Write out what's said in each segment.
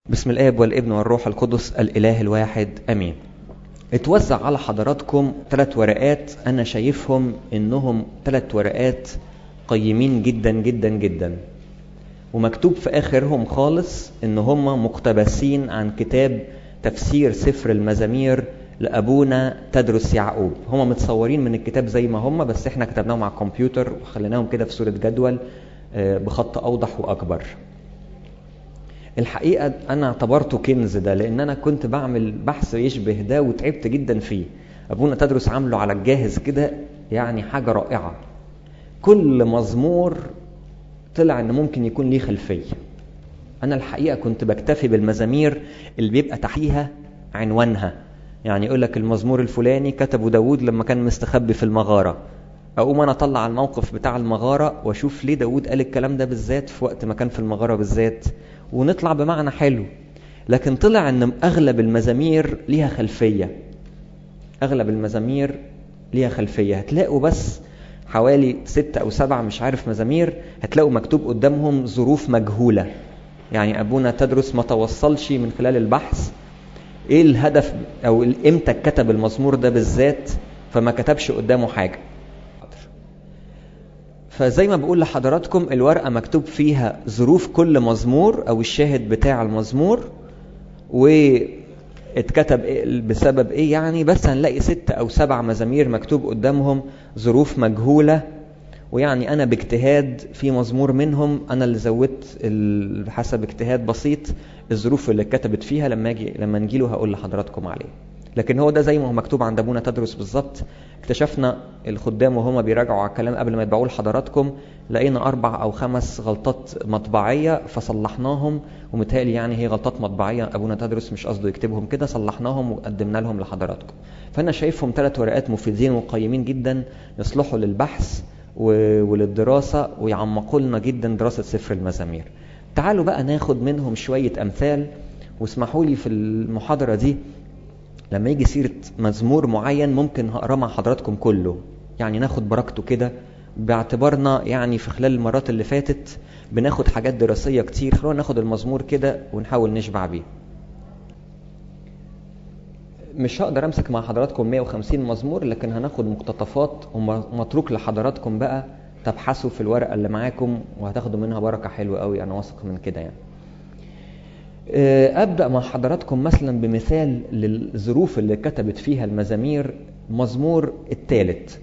بسم الاب والابن والروح القدس الاله الواحد امين اتوزع على حضراتكم ثلاث ورقات انا شايفهم انهم ثلاث ورقات قيمين جدا جدا جدا ومكتوب في اخرهم خالص ان هم مقتبسين عن كتاب تفسير سفر المزامير لابونا تدرس يعقوب هم متصورين من الكتاب زي ما هم بس احنا كتبناهم على الكمبيوتر وخليناهم كده في صوره جدول بخط اوضح واكبر الحقيقة أنا اعتبرته كنز ده لأن أنا كنت بعمل بحث يشبه ده وتعبت جدا فيه أبونا تدرس عامله على الجاهز كده يعني حاجة رائعة كل مزمور طلع إن ممكن يكون ليه خلفية أنا الحقيقة كنت بكتفي بالمزامير اللي بيبقى تحتيها عنوانها يعني يقول لك المزمور الفلاني كتبه داود لما كان مستخبي في المغارة اقوم انا اطلع الموقف بتاع المغاره واشوف ليه داود قال الكلام ده بالذات في وقت ما كان في المغاره بالذات ونطلع بمعنى حلو لكن طلع ان اغلب المزامير ليها خلفيه اغلب المزامير ليها خلفيه هتلاقوا بس حوالي ستة أو سبعة مش عارف مزامير هتلاقوا مكتوب قدامهم ظروف مجهولة يعني أبونا تدرس ما توصلش من خلال البحث إيه الهدف أو إمتى كتب المزمور ده بالذات فما كتبش قدامه حاجة فزي ما بقول لحضراتكم الورقة مكتوب فيها ظروف كل مزمور أو الشاهد بتاع المزمور واتكتب بسبب إيه يعني بس هنلاقي ست أو سبع مزامير مكتوب قدامهم ظروف مجهولة ويعني أنا باجتهاد في مزمور منهم أنا اللي زودت حسب اجتهاد بسيط الظروف اللي اتكتبت فيها لما أجي لما نجيله هقول لحضراتكم عليه لكن هو ده زي ما هو مكتوب عند ابونا تدرس بالظبط اكتشفنا الخدام وهما بيراجعوا على الكلام قبل ما يتبعوه لحضراتكم لقينا اربع او خمس غلطات مطبعيه فصلحناهم ومتهيألي يعني هي غلطات مطبعيه ابونا تدرس مش قصده يكتبهم كده صلحناهم وقدمنا لهم لحضراتكم فانا شايفهم ثلاث ورقات مفيدين وقيمين جدا يصلحوا للبحث وللدراسه ويعمقوا لنا جدا دراسه سفر المزامير تعالوا بقى ناخد منهم شويه امثال واسمحوا لي في المحاضره دي لما يجي سيرة مزمور معين ممكن هقراه مع حضراتكم كله يعني ناخد بركته كده باعتبارنا يعني في خلال المرات اللي فاتت بناخد حاجات دراسية كتير خلونا ناخد المزمور كده ونحاول نشبع بيه مش هقدر امسك مع حضراتكم 150 مزمور لكن هناخد مقتطفات ومتروك لحضراتكم بقى تبحثوا في الورقة اللي معاكم وهتاخدوا منها بركة حلوة قوي انا واثق من كده يعني أبدأ مع حضراتكم مثلا بمثال للظروف اللي كتبت فيها المزامير مزمور الثالث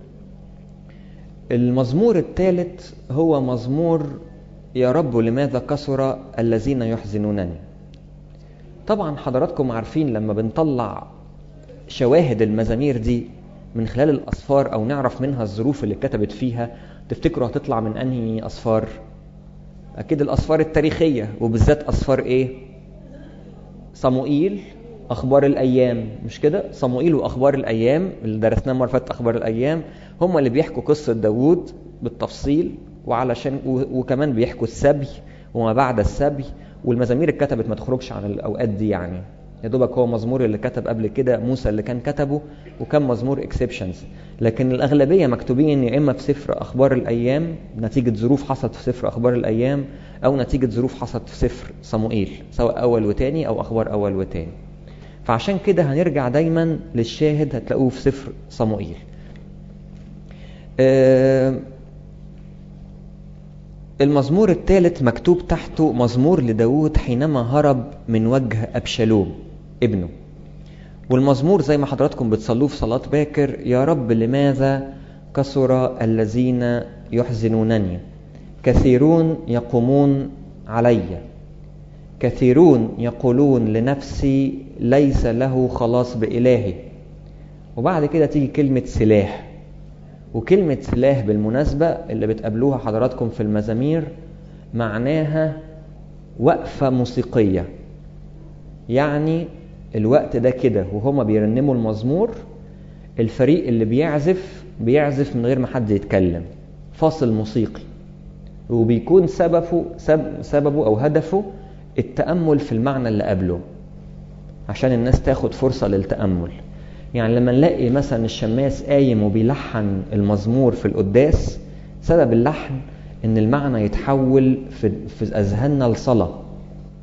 المزمور الثالث هو مزمور يا رب لماذا كثر الذين يحزنونني طبعا حضراتكم عارفين لما بنطلع شواهد المزامير دي من خلال الأصفار أو نعرف منها الظروف اللي كتبت فيها تفتكروا هتطلع من أنهي أصفار؟ أكيد الأسفار التاريخية وبالذات أسفار إيه؟ صموئيل أخبار الأيام مش كده؟ صموئيل وأخبار الأيام اللي درسناه مرة فاتت أخبار الأيام هم اللي بيحكوا قصة داوود بالتفصيل وعلشان وكمان بيحكوا السبي وما بعد السبي والمزامير اتكتبت ما تخرجش عن الأوقات دي يعني يا دوبك هو مزمور اللي كتب قبل كده موسى اللي كان كتبه وكم مزمور اكسبشنز لكن الاغلبيه مكتوبين يا اما في سفر اخبار الايام نتيجه ظروف حصلت في سفر اخبار الايام او نتيجه ظروف حصلت في سفر صموئيل سواء اول وتاني او اخبار اول وتاني فعشان كده هنرجع دايما للشاهد هتلاقوه في سفر صموئيل أه المزمور الثالث مكتوب تحته مزمور لداود حينما هرب من وجه أبشالوم ابنه والمزمور زي ما حضراتكم بتصلوه في صلاة باكر يا رب لماذا كثر الذين يحزنونني كثيرون يقومون علي كثيرون يقولون لنفسي ليس له خلاص بإلهي وبعد كده تيجي كلمة سلاح وكلمة سلاح بالمناسبة اللي بتقابلوها حضراتكم في المزامير معناها وقفة موسيقية يعني الوقت ده كده وهما بيرنموا المزمور الفريق اللي بيعزف بيعزف من غير ما حد يتكلم فاصل موسيقي وبيكون سببه سب سببه او هدفه التأمل في المعنى اللي قبله عشان الناس تاخد فرصة للتأمل يعني لما نلاقي مثلا الشماس قايم وبيلحن المزمور في القداس سبب اللحن ان المعنى يتحول في, في اذهاننا لصلاه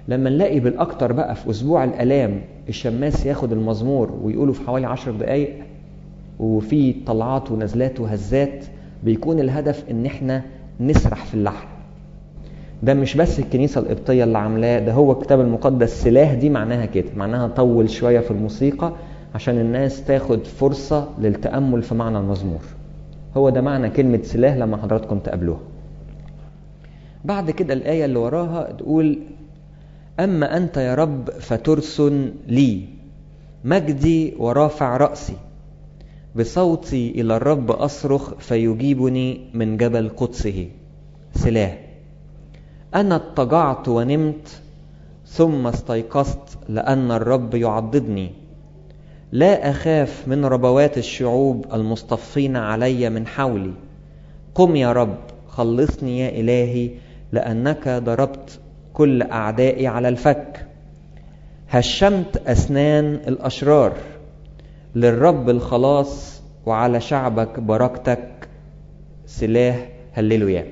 لما نلاقي بالاكتر بقى في اسبوع الالام الشماس ياخد المزمور ويقوله في حوالي عشر دقايق وفي طلعات ونزلات وهزات بيكون الهدف ان احنا نسرح في اللحن ده مش بس الكنيسة القبطية اللي عاملاه ده هو الكتاب المقدس سلاح دي معناها كده معناها طول شوية في الموسيقى عشان الناس تاخد فرصة للتأمل في معنى المزمور هو ده معنى كلمة سلاح لما حضراتكم تقابلوها بعد كده الآية اللي وراها تقول أما أنت يا رب فترس لي مجدي ورافع رأسي بصوتي إلى الرب أصرخ فيجيبني من جبل قدسه سلاح أنا اضطجعت ونمت ثم استيقظت لأن الرب يعضدني لا أخاف من ربوات الشعوب المصطفين علي من حولي قم يا رب خلصني يا إلهي لأنك ضربت كل أعدائي على الفك هشمت أسنان الأشرار للرب الخلاص وعلى شعبك بركتك سلاح هللويا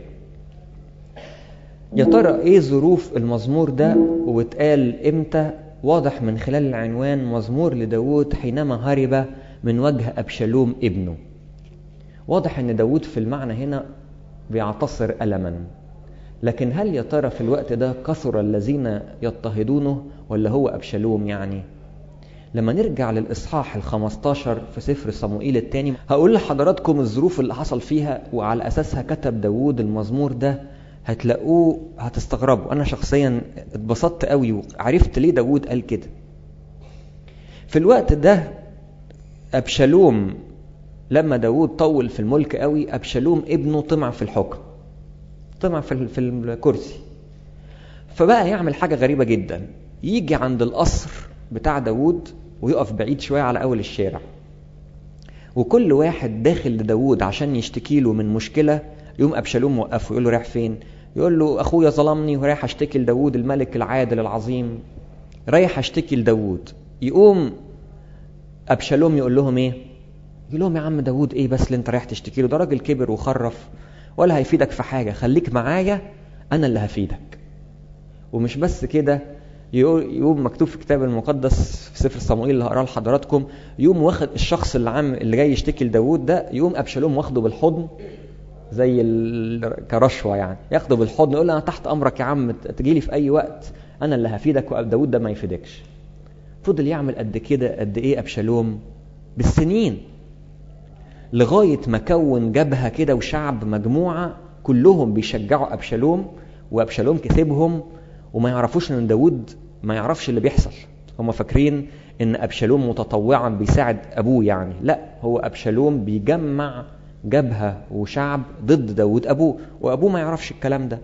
يا ترى ايه ظروف المزمور ده واتقال امتى واضح من خلال العنوان مزمور لداود حينما هرب من وجه أبشالوم ابنه واضح ان داود في المعنى هنا بيعتصر ألما لكن هل يا ترى في الوقت ده كثر الذين يضطهدونه ولا هو أبشالوم يعني لما نرجع للإصحاح الخمستاشر في سفر صموئيل الثاني هقول لحضراتكم الظروف اللي حصل فيها وعلى أساسها كتب داود المزمور ده هتلاقوه هتستغربوا أنا شخصيا اتبسطت قوي وعرفت ليه داود قال كده في الوقت ده أبشالوم لما داود طول في الملك قوي أبشالوم ابنه طمع في الحكم طمع في في الكرسي فبقى يعمل حاجة غريبة جدا يجي عند القصر بتاع داود ويقف بعيد شوية على أول الشارع وكل واحد داخل لداود عشان يشتكي له من مشكلة يقوم أبشالوم موقفه يقول له رايح فين يقول له أخويا ظلمني ورايح أشتكي لداود الملك العادل العظيم رايح أشتكي لداود يقوم أبشالوم يقول لهم إيه يقول لهم يا عم داود إيه بس اللي أنت رايح تشتكي له ده راجل كبر وخرف ولا هيفيدك في حاجة خليك معايا أنا اللي هفيدك ومش بس كده يقوم مكتوب في الكتاب المقدس في سفر صموئيل اللي هقراه لحضراتكم يقوم واخد الشخص اللي عام اللي جاي يشتكي لداود ده يقوم ابشالوم واخده بالحضن زي كرشوه يعني ياخده بالحضن يقول له انا تحت امرك يا عم تجي لي في اي وقت انا اللي هفيدك وداود ده ما يفيدكش فضل يعمل قد كده قد ايه ابشالوم بالسنين لغايه ما كون جبهه كده وشعب مجموعه كلهم بيشجعوا ابشالوم وابشالوم كسبهم وما يعرفوش ان داود ما يعرفش اللي بيحصل هم فاكرين ان ابشالوم متطوعا بيساعد ابوه يعني لا هو ابشالوم بيجمع جبهه وشعب ضد داود ابوه وابوه ما يعرفش الكلام ده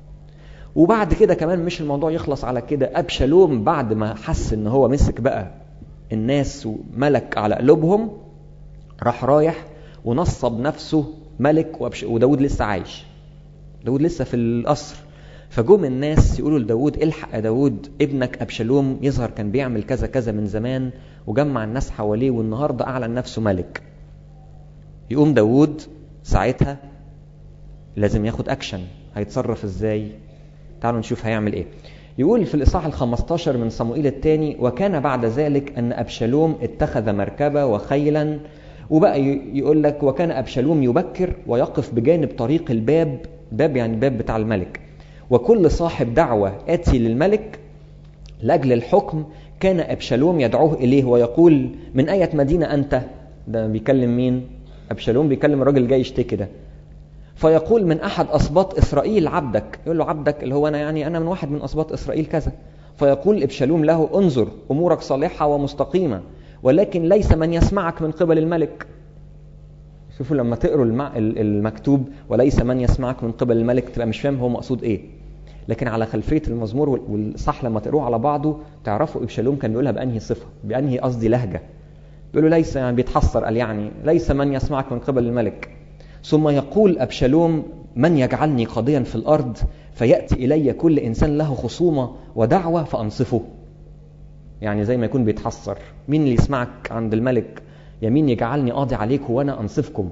وبعد كده كمان مش الموضوع يخلص على كده ابشالوم بعد ما حس ان هو مسك بقى الناس وملك على قلوبهم راح رايح ونصب نفسه ملك وأبش... وداود لسه عايش داود لسه في القصر فجم الناس يقولوا لداود الحق يا داود ابنك أبشالوم يظهر كان بيعمل كذا كذا من زمان وجمع الناس حواليه والنهاردة أعلن نفسه ملك يقوم داود ساعتها لازم ياخد أكشن هيتصرف ازاي تعالوا نشوف هيعمل ايه يقول في الإصحاح ال15 من صموئيل الثاني وكان بعد ذلك أن أبشالوم اتخذ مركبة وخيلا وبقى يقول لك وكان أبشالوم يبكر ويقف بجانب طريق الباب باب يعني باب بتاع الملك وكل صاحب دعوة آتي للملك لأجل الحكم كان أبشالوم يدعوه إليه ويقول من أية مدينة أنت ده بيكلم مين أبشالوم بيكلم الراجل جاي يشتكي ده فيقول من أحد أسباط إسرائيل عبدك يقول له عبدك اللي هو أنا يعني أنا من واحد من أسباط إسرائيل كذا فيقول أبشالوم له انظر أمورك صالحة ومستقيمة ولكن ليس من يسمعك من قبل الملك شوفوا لما تقروا المكتوب وليس من يسمعك من قبل الملك تبقى مش فاهم هو مقصود ايه لكن على خلفيه المزمور والصح لما تقروه على بعضه تعرفوا ابشالوم كان بيقولها بانهي صفه بانهي قصدي لهجه بيقول له ليس يعني بيتحسر قال يعني ليس من يسمعك من قبل الملك ثم يقول ابشالوم من يجعلني قاضيا في الارض فياتي الي كل انسان له خصومه ودعوه فانصفه يعني زي ما يكون بيتحسر مين اللي يسمعك عند الملك يمين يجعلني قاضي عليك وانا انصفكم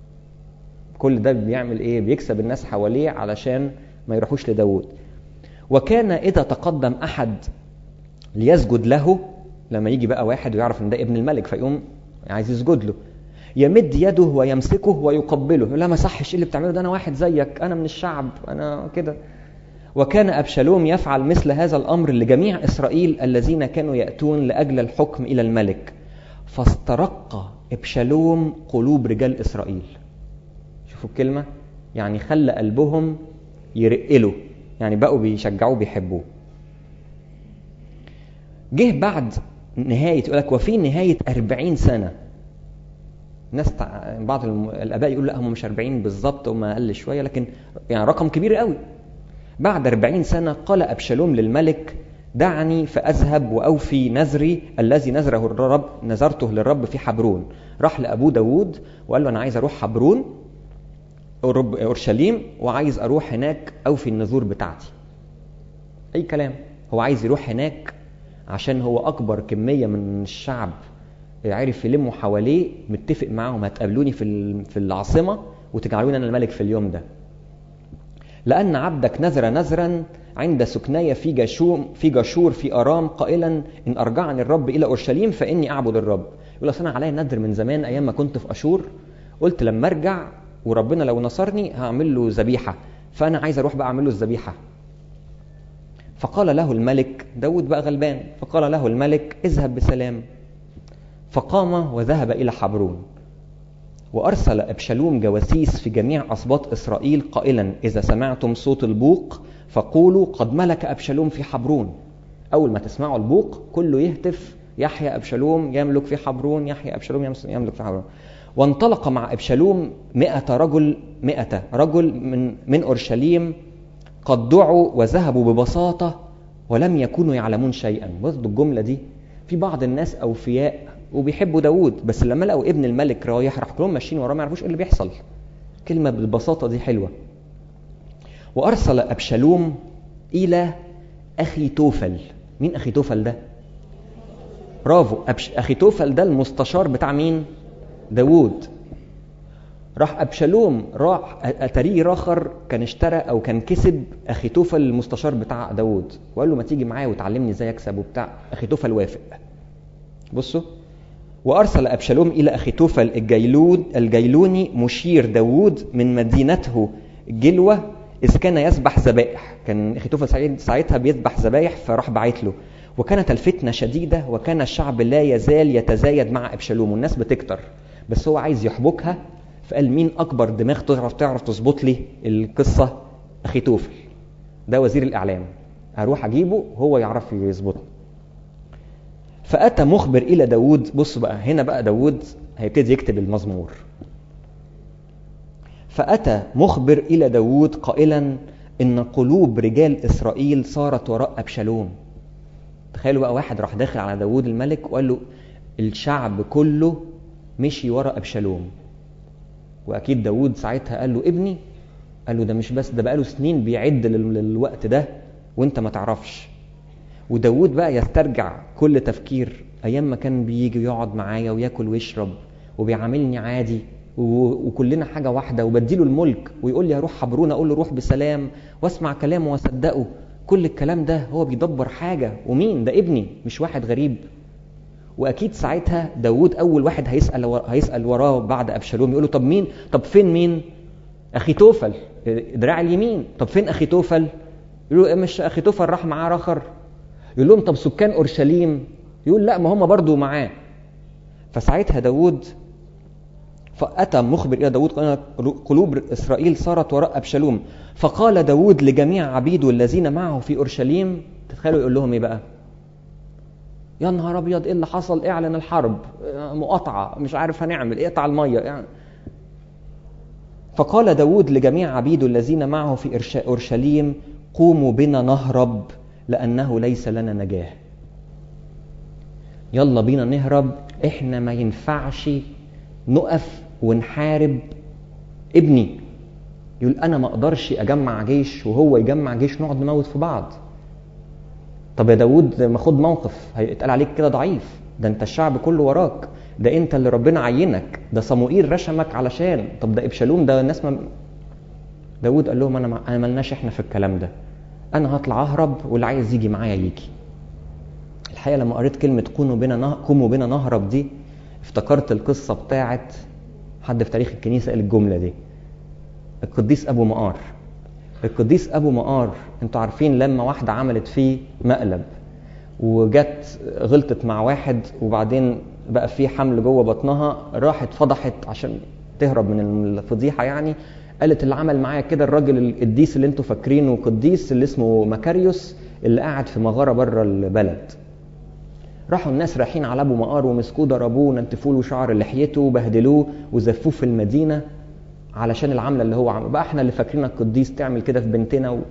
كل ده بيعمل ايه بيكسب الناس حواليه علشان ما يروحوش لداود وكان إذا تقدم أحد ليسجد له لما يجي بقى واحد ويعرف ان ده ابن الملك فيقوم عايز يسجد له يمد يده ويمسكه ويقبله يقول لا ما صحش ايه اللي بتعمله ده انا واحد زيك انا من الشعب انا كده وكان ابشالوم يفعل مثل هذا الامر لجميع اسرائيل الذين كانوا ياتون لاجل الحكم الى الملك فاسترق ابشالوم قلوب رجال اسرائيل شوفوا الكلمه يعني خلى قلبهم يرقله يعني بقوا بيشجعوه بيحبوه جه بعد نهاية يقول لك وفي نهاية أربعين سنة ناس تع... بعض الم... الآباء يقول لا هم مش أربعين بالظبط هم أقل شوية لكن يعني رقم كبير قوي بعد أربعين سنة قال أبشالوم للملك دعني فأذهب وأوفي نذري الذي نذره الرب نذرته للرب في حبرون راح لأبوه داوود وقال له أنا عايز أروح حبرون أورشليم وعايز أروح هناك أوفي النذور بتاعتي أي كلام هو عايز يروح هناك عشان هو اكبر كميه من الشعب عرف يلموا حواليه متفق معاهم هتقابلوني في في العاصمه وتجعلوني انا الملك في اليوم ده لان عبدك نذر نذرا عند سكناي في جاشوم في جاشور في ارام قائلا ان ارجعني الرب الى اورشليم فاني اعبد الرب يقول اصل انا عليا نذر من زمان ايام ما كنت في اشور قلت لما ارجع وربنا لو نصرني هعمل له ذبيحه فانا عايز اروح بقى اعمل له الذبيحه فقال له الملك داود بقى غلبان فقال له الملك اذهب بسلام فقام وذهب إلى حبرون وأرسل أبشالوم جواسيس في جميع أسباط إسرائيل قائلا إذا سمعتم صوت البوق فقولوا قد ملك أبشالوم في حبرون أول ما تسمعوا البوق كله يهتف يحيى أبشالوم يملك في حبرون يحيى أبشالوم يملك في حبرون وانطلق مع أبشالوم مئة رجل مئة رجل من من أورشليم قد دعوا وذهبوا ببساطة ولم يكونوا يعلمون شيئا برضه الجملة دي في بعض الناس أوفياء وبيحبوا داوود بس لما لقوا ابن الملك رايح راح كلهم ماشيين وراه ما يعرفوش ايه اللي بيحصل كلمة بالبساطة دي حلوة وأرسل أبشالوم إلى أخي توفل مين أخي توفل ده؟ برافو أبش... أخي توفل ده المستشار بتاع مين؟ داوود راح ابشالوم راح اتاريه راخر كان اشترى او كان كسب اخي توفل المستشار بتاع داوود وقال له ما تيجي معايا وتعلمني ازاي اكسب وبتاع اخي توفل وافق بصوا وارسل ابشالوم الى اخي توفل الجيلود الجيلوني مشير داوود من مدينته جلوه اذ كان يذبح ذبائح كان اخي توفل ساعتها بيذبح ذبائح فراح باعت له وكانت الفتنه شديده وكان الشعب لا يزال يتزايد مع ابشالوم والناس بتكتر بس هو عايز يحبكها فقال مين اكبر دماغ تعرف تعرف تظبط لي القصه اخي توفل ده وزير الاعلام هروح اجيبه هو يعرف يظبطني فاتى مخبر الى داوود بص بقى هنا بقى داوود هيبتدي يكتب المزمور فاتى مخبر الى داوود قائلا ان قلوب رجال اسرائيل صارت وراء ابشالوم تخيلوا بقى واحد راح داخل على داوود الملك وقال له الشعب كله مشي ورا ابشالوم واكيد داوود ساعتها قال له ابني قال له ده مش بس ده بقاله سنين بيعد للوقت ده وانت ما تعرفش وداوود بقى يسترجع كل تفكير ايام ما كان بيجي يقعد معايا وياكل ويشرب وبيعاملني عادي وكلنا حاجه واحده وبديله الملك ويقول لي هروح حبرون اقول له روح بسلام واسمع كلامه واصدقه كل الكلام ده هو بيدبر حاجه ومين ده ابني مش واحد غريب واكيد ساعتها داوود اول واحد هيسال هيسال وراه بعد ابشالوم يقول له طب مين طب فين مين اخي توفل دراع اليمين طب فين اخي توفل يقول له مش اخي توفل راح معاه رخر يقول لهم طب سكان اورشليم يقول لا ما هم برضو معاه فساعتها داوود فأتى مخبر إلى داود قال قلوب إسرائيل صارت وراء أبشالوم فقال داود لجميع عبيده الذين معه في أورشليم تتخيلوا يقول لهم إيه بقى يا نهار أبيض إيه اللي حصل اعلن الحرب مقاطعة مش عارف هنعمل اقطع المية يعني فقال داود لجميع عبيده الذين معه في أورشليم قوموا بنا نهرب لأنه ليس لنا نجاه يلا بينا نهرب احنا ما ينفعش نقف ونحارب ابني يقول انا ما اقدرش اجمع جيش وهو يجمع جيش نقعد نموت في بعض طب يا داود ما خد موقف هيتقال عليك كده ضعيف ده انت الشعب كله وراك ده انت اللي ربنا عينك ده صموئيل رشمك علشان طب ده ابشالوم ده الناس ما داود قال لهم انا ما انا ملناش احنا في الكلام ده انا هطلع اهرب واللي عايز يجي معايا يجي الحقيقه لما قريت كلمه كونوا بنا نه... قوموا بنا نهرب دي افتكرت القصه بتاعت حد في تاريخ الكنيسه قال الجمله دي القديس ابو مقار القديس ابو مقار انتوا عارفين لما واحده عملت فيه مقلب وجت غلطت مع واحد وبعدين بقى في حمل جوه بطنها راحت فضحت عشان تهرب من الفضيحه يعني قالت اللي عمل معايا كده الراجل القديس اللي انتوا فاكرينه قديس اللي اسمه مكاريوس اللي قاعد في مغاره بره البلد راحوا الناس رايحين على ابو مقار ومسكوه ضربوه ونتفوا له شعر لحيته وبهدلوه وزفوه في المدينه علشان العمله اللي هو عمل بقى احنا اللي فاكرينك قديس تعمل كده في بنتنا و...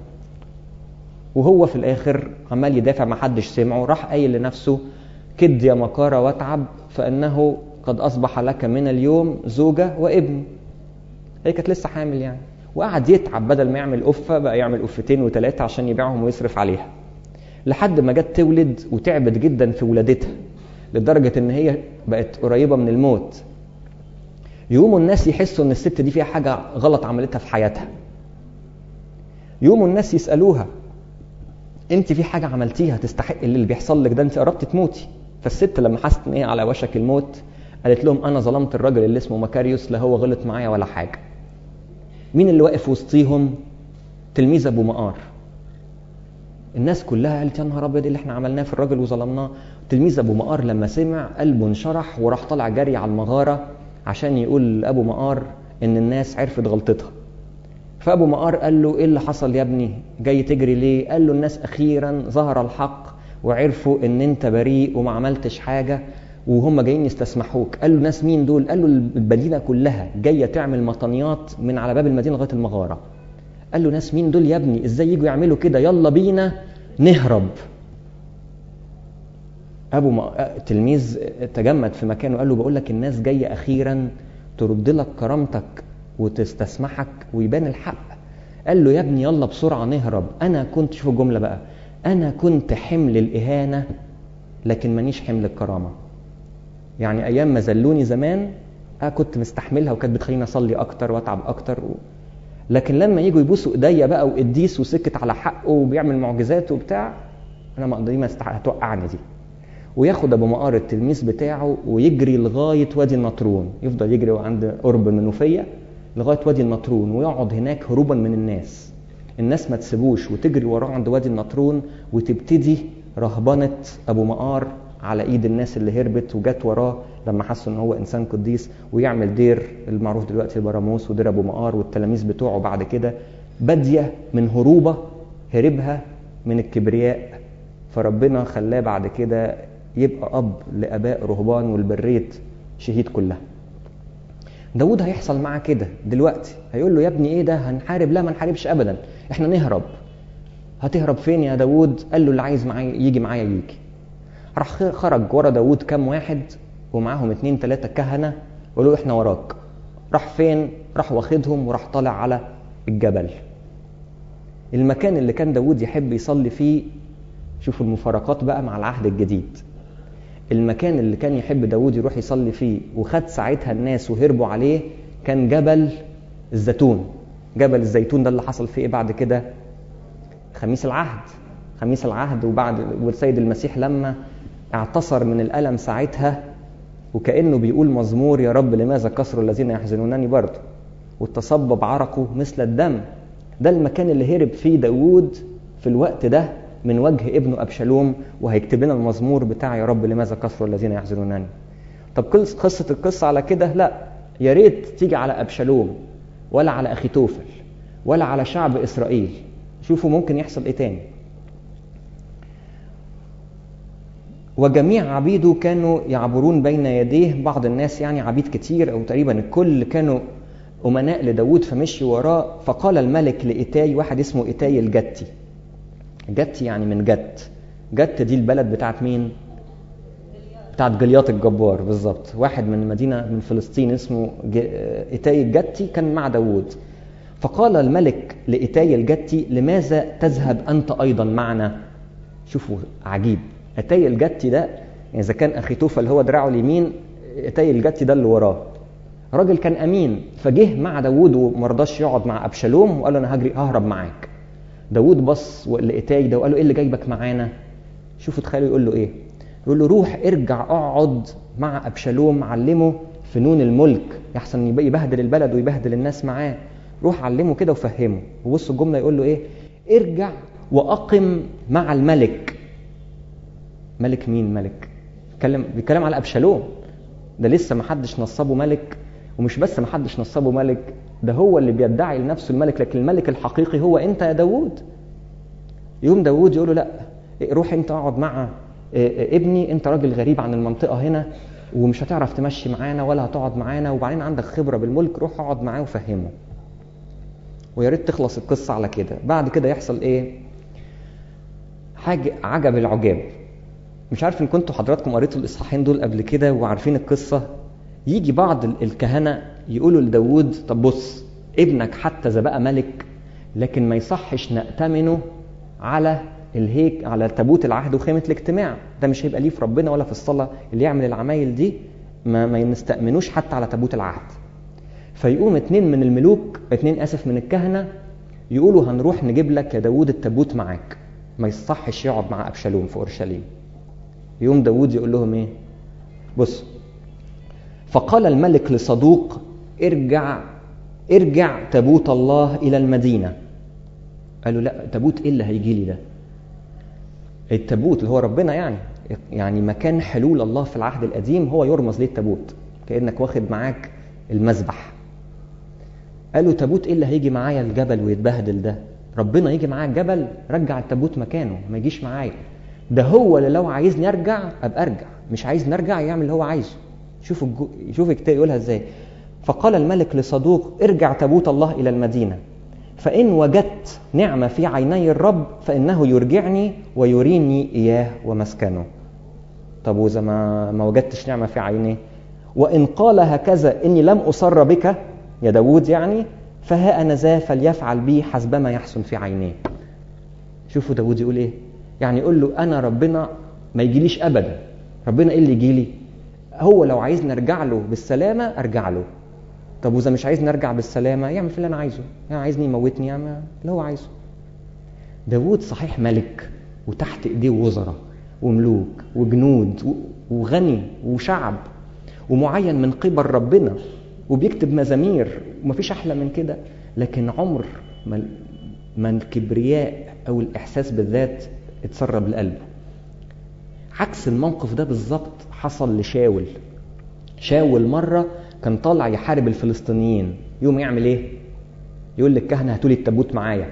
وهو في الاخر عمال يدافع ما حدش سمعه راح قايل لنفسه كد يا مكاره واتعب فانه قد اصبح لك من اليوم زوجه وابن هي كانت لسه حامل يعني وقعد يتعب بدل ما يعمل قفه بقى يعمل قفتين وثلاثه عشان يبيعهم ويصرف عليها لحد ما جت تولد وتعبت جدا في ولادتها لدرجه ان هي بقت قريبه من الموت يقوموا الناس يحسوا ان الست دي فيها حاجه غلط عملتها في حياتها يقوموا الناس يسالوها انت في حاجه عملتيها تستحق اللي بيحصل لك ده انت قربت تموتي فالست لما حست ان هي على وشك الموت قالت لهم انا ظلمت الراجل اللي اسمه مكاريوس لا هو غلط معايا ولا حاجه مين اللي واقف وسطيهم تلميذ ابو مقار الناس كلها قالت يا نهار ابيض اللي احنا عملناه في الراجل وظلمناه تلميذ ابو مقار لما سمع قلبه انشرح وراح طالع جري على المغاره عشان يقول لابو مقار ان الناس عرفت غلطتها فابو مقار قال له ايه اللي حصل يا ابني جاي تجري ليه قال له الناس اخيرا ظهر الحق وعرفوا ان انت بريء وما عملتش حاجه وهم جايين يستسمحوك قال له ناس مين دول قال له المدينه كلها جايه تعمل مطنيات من على باب المدينه لغايه المغاره قال له ناس مين دول يا ابني ازاي يجوا يعملوا كده يلا بينا نهرب ابو ما... تلميذ تجمد في مكانه قال له بقول لك الناس جايه اخيرا ترد لك كرامتك وتستسمحك ويبان الحق قال له يا ابني يلا بسرعه نهرب انا كنت شوف الجمله بقى انا كنت حمل الاهانه لكن مانيش حمل الكرامه يعني ايام ما زلوني زمان أنا كنت مستحملها وكانت بتخليني اصلي اكتر واتعب اكتر و... لكن لما يجوا يبوسوا ايديا بقى وقديس وسكت على حقه وبيعمل معجزات وبتاع انا ما دي ما استح... هتوقعني دي وياخد ابو مقار التلميذ بتاعه ويجري لغايه وادي النطرون يفضل يجري عند قرب المنوفيه لغايه وادي النطرون ويقعد هناك هروبا من الناس الناس ما تسيبوش وتجري وراه عند وادي النطرون وتبتدي رهبنه ابو مقار على ايد الناس اللي هربت وجت وراه لما حسوا ان هو انسان قديس ويعمل دير المعروف دلوقتي البراموس ودير ابو مقار والتلاميذ بتوعه بعد كده باديه من هروبه هربها من الكبرياء فربنا خلاه بعد كده يبقى اب لاباء رهبان والبريه شهيد كلها داود هيحصل معاه كده دلوقتي هيقول له يا ابني ايه ده هنحارب لا ما نحاربش ابدا احنا نهرب هتهرب فين يا داود قال له اللي عايز معايا يجي معايا يجي راح خرج ورا داود كام واحد ومعاهم اتنين تلاتة كهنة وقالوا احنا وراك راح فين راح واخدهم وراح طالع على الجبل المكان اللي كان داود يحب يصلي فيه شوفوا المفارقات بقى مع العهد الجديد المكان اللي كان يحب داود يروح يصلي فيه وخد ساعتها الناس وهربوا عليه كان جبل الزيتون جبل الزيتون ده اللي حصل فيه ايه بعد كده خميس العهد خميس العهد وبعد والسيد المسيح لما اعتصر من الألم ساعتها وكأنه بيقول مزمور يا رب لماذا كسر الذين يحزنونني برضه وتصبب عرقه مثل الدم ده المكان اللي هرب فيه داوود في الوقت ده من وجه ابنه أبشالوم وهيكتب لنا المزمور بتاع يا رب لماذا كسر الذين يحزنونني طب قصة القصة على كده لا يا ريت تيجي على أبشالوم ولا على أخي توفل ولا على شعب إسرائيل شوفوا ممكن يحصل إيه تاني وجميع عبيده كانوا يعبرون بين يديه بعض الناس يعني عبيد كتير او تقريبا الكل كانوا امناء لداود فمشي وراه فقال الملك لإيتاي واحد اسمه إيتاي الجتي جتي يعني من جت جت دي البلد بتاعت مين بتاعت جلياط الجبار بالظبط واحد من مدينة من فلسطين اسمه إيتاي الجتي كان مع داود فقال الملك لإيتاي الجتي لماذا تذهب أنت أيضا معنا شوفوا عجيب اتاي الجتي ده يعني اذا كان اخي توفل هو دراعه اليمين اتاي الجتي ده اللي وراه راجل كان امين فجه مع داوود وما رضاش يقعد مع ابشالوم وقال له انا هجري ههرب معاك داود بص لإيتاي ده وقال له ايه اللي جايبك معانا شوفوا تخيلوا يقول له ايه يقول له روح ارجع اقعد مع ابشالوم علمه فنون الملك يحسن يبهدل البلد ويبهدل الناس معاه روح علمه كده وفهمه وبص الجمله يقول له ايه ارجع واقم مع الملك ملك مين ملك بيتكلم بيتكلم على ابشالوم ده لسه ما حدش نصبه ملك ومش بس ما حدش نصبه ملك ده هو اللي بيدعي لنفسه الملك لكن الملك الحقيقي هو انت يا داوود يوم داوود يقول له لا روح انت اقعد مع ابني انت راجل غريب عن المنطقه هنا ومش هتعرف تمشي معانا ولا هتقعد معانا وبعدين عندك خبره بالملك روح اقعد معاه وفهمه ويا ريت تخلص القصه على كده بعد كده يحصل ايه حاجه عجب العجاب مش عارف ان كنتوا حضراتكم قريتوا الاصحاحين دول قبل كده وعارفين القصه يجي بعض الكهنه يقولوا لداود طب بص ابنك حتى اذا بقى ملك لكن ما يصحش نأتمنه على الهيك على تابوت العهد وخيمه الاجتماع ده مش هيبقى ليه في ربنا ولا في الصلاه اللي يعمل العمايل دي ما, ما نستأمنوش حتى على تابوت العهد فيقوم اتنين من الملوك اتنين اسف من الكهنه يقولوا هنروح نجيب لك يا داوود التابوت معاك ما يصحش يقعد مع ابشالوم في اورشليم يوم داوود يقول لهم ايه بص فقال الملك لصدوق ارجع ارجع تابوت الله الى المدينه قالوا لا تابوت ايه اللي هيجي لي ده التابوت اللي هو ربنا يعني يعني مكان حلول الله في العهد القديم هو يرمز ليه التابوت كانك واخد معاك المذبح قالوا تابوت ايه اللي هيجي معايا الجبل ويتبهدل ده ربنا يجي معايا الجبل رجع التابوت مكانه ما يجيش معايا ده هو اللي لو عايزني ارجع ابقى ارجع مش عايز نرجع يعمل اللي هو عايزه شوفوا الجو... شوف الكتاب يقولها ازاي فقال الملك لصدوق ارجع تابوت الله الى المدينه فان وجدت نعمه في عيني الرب فانه يرجعني ويريني اياه ومسكنه طب واذا ما ما وجدتش نعمه في عينيه وان قال هكذا اني لم اصر بك يا داوود يعني فها انا ذا فليفعل بي حسبما يحسن في عينيه شوفوا داوود يقول ايه يعني يقول له انا ربنا ما يجيليش ابدا ربنا ايه اللي يجي لي هو لو عايز نرجع له بالسلامه ارجع له طب واذا مش عايز نرجع بالسلامه يعمل في اللي انا عايزه يعني عايزني يموتني يعمل اللي هو عايزه داوود صحيح ملك وتحت ايديه وزراء وملوك وجنود وغني وشعب ومعين من قبل ربنا وبيكتب مزامير ومفيش احلى من كده لكن عمر ما ما الكبرياء او الاحساس بالذات اتسرب لقلبه عكس الموقف ده بالظبط حصل لشاول شاول مره كان طالع يحارب الفلسطينيين يوم يعمل ايه يقول للكهنه هاتوا لي التابوت معايا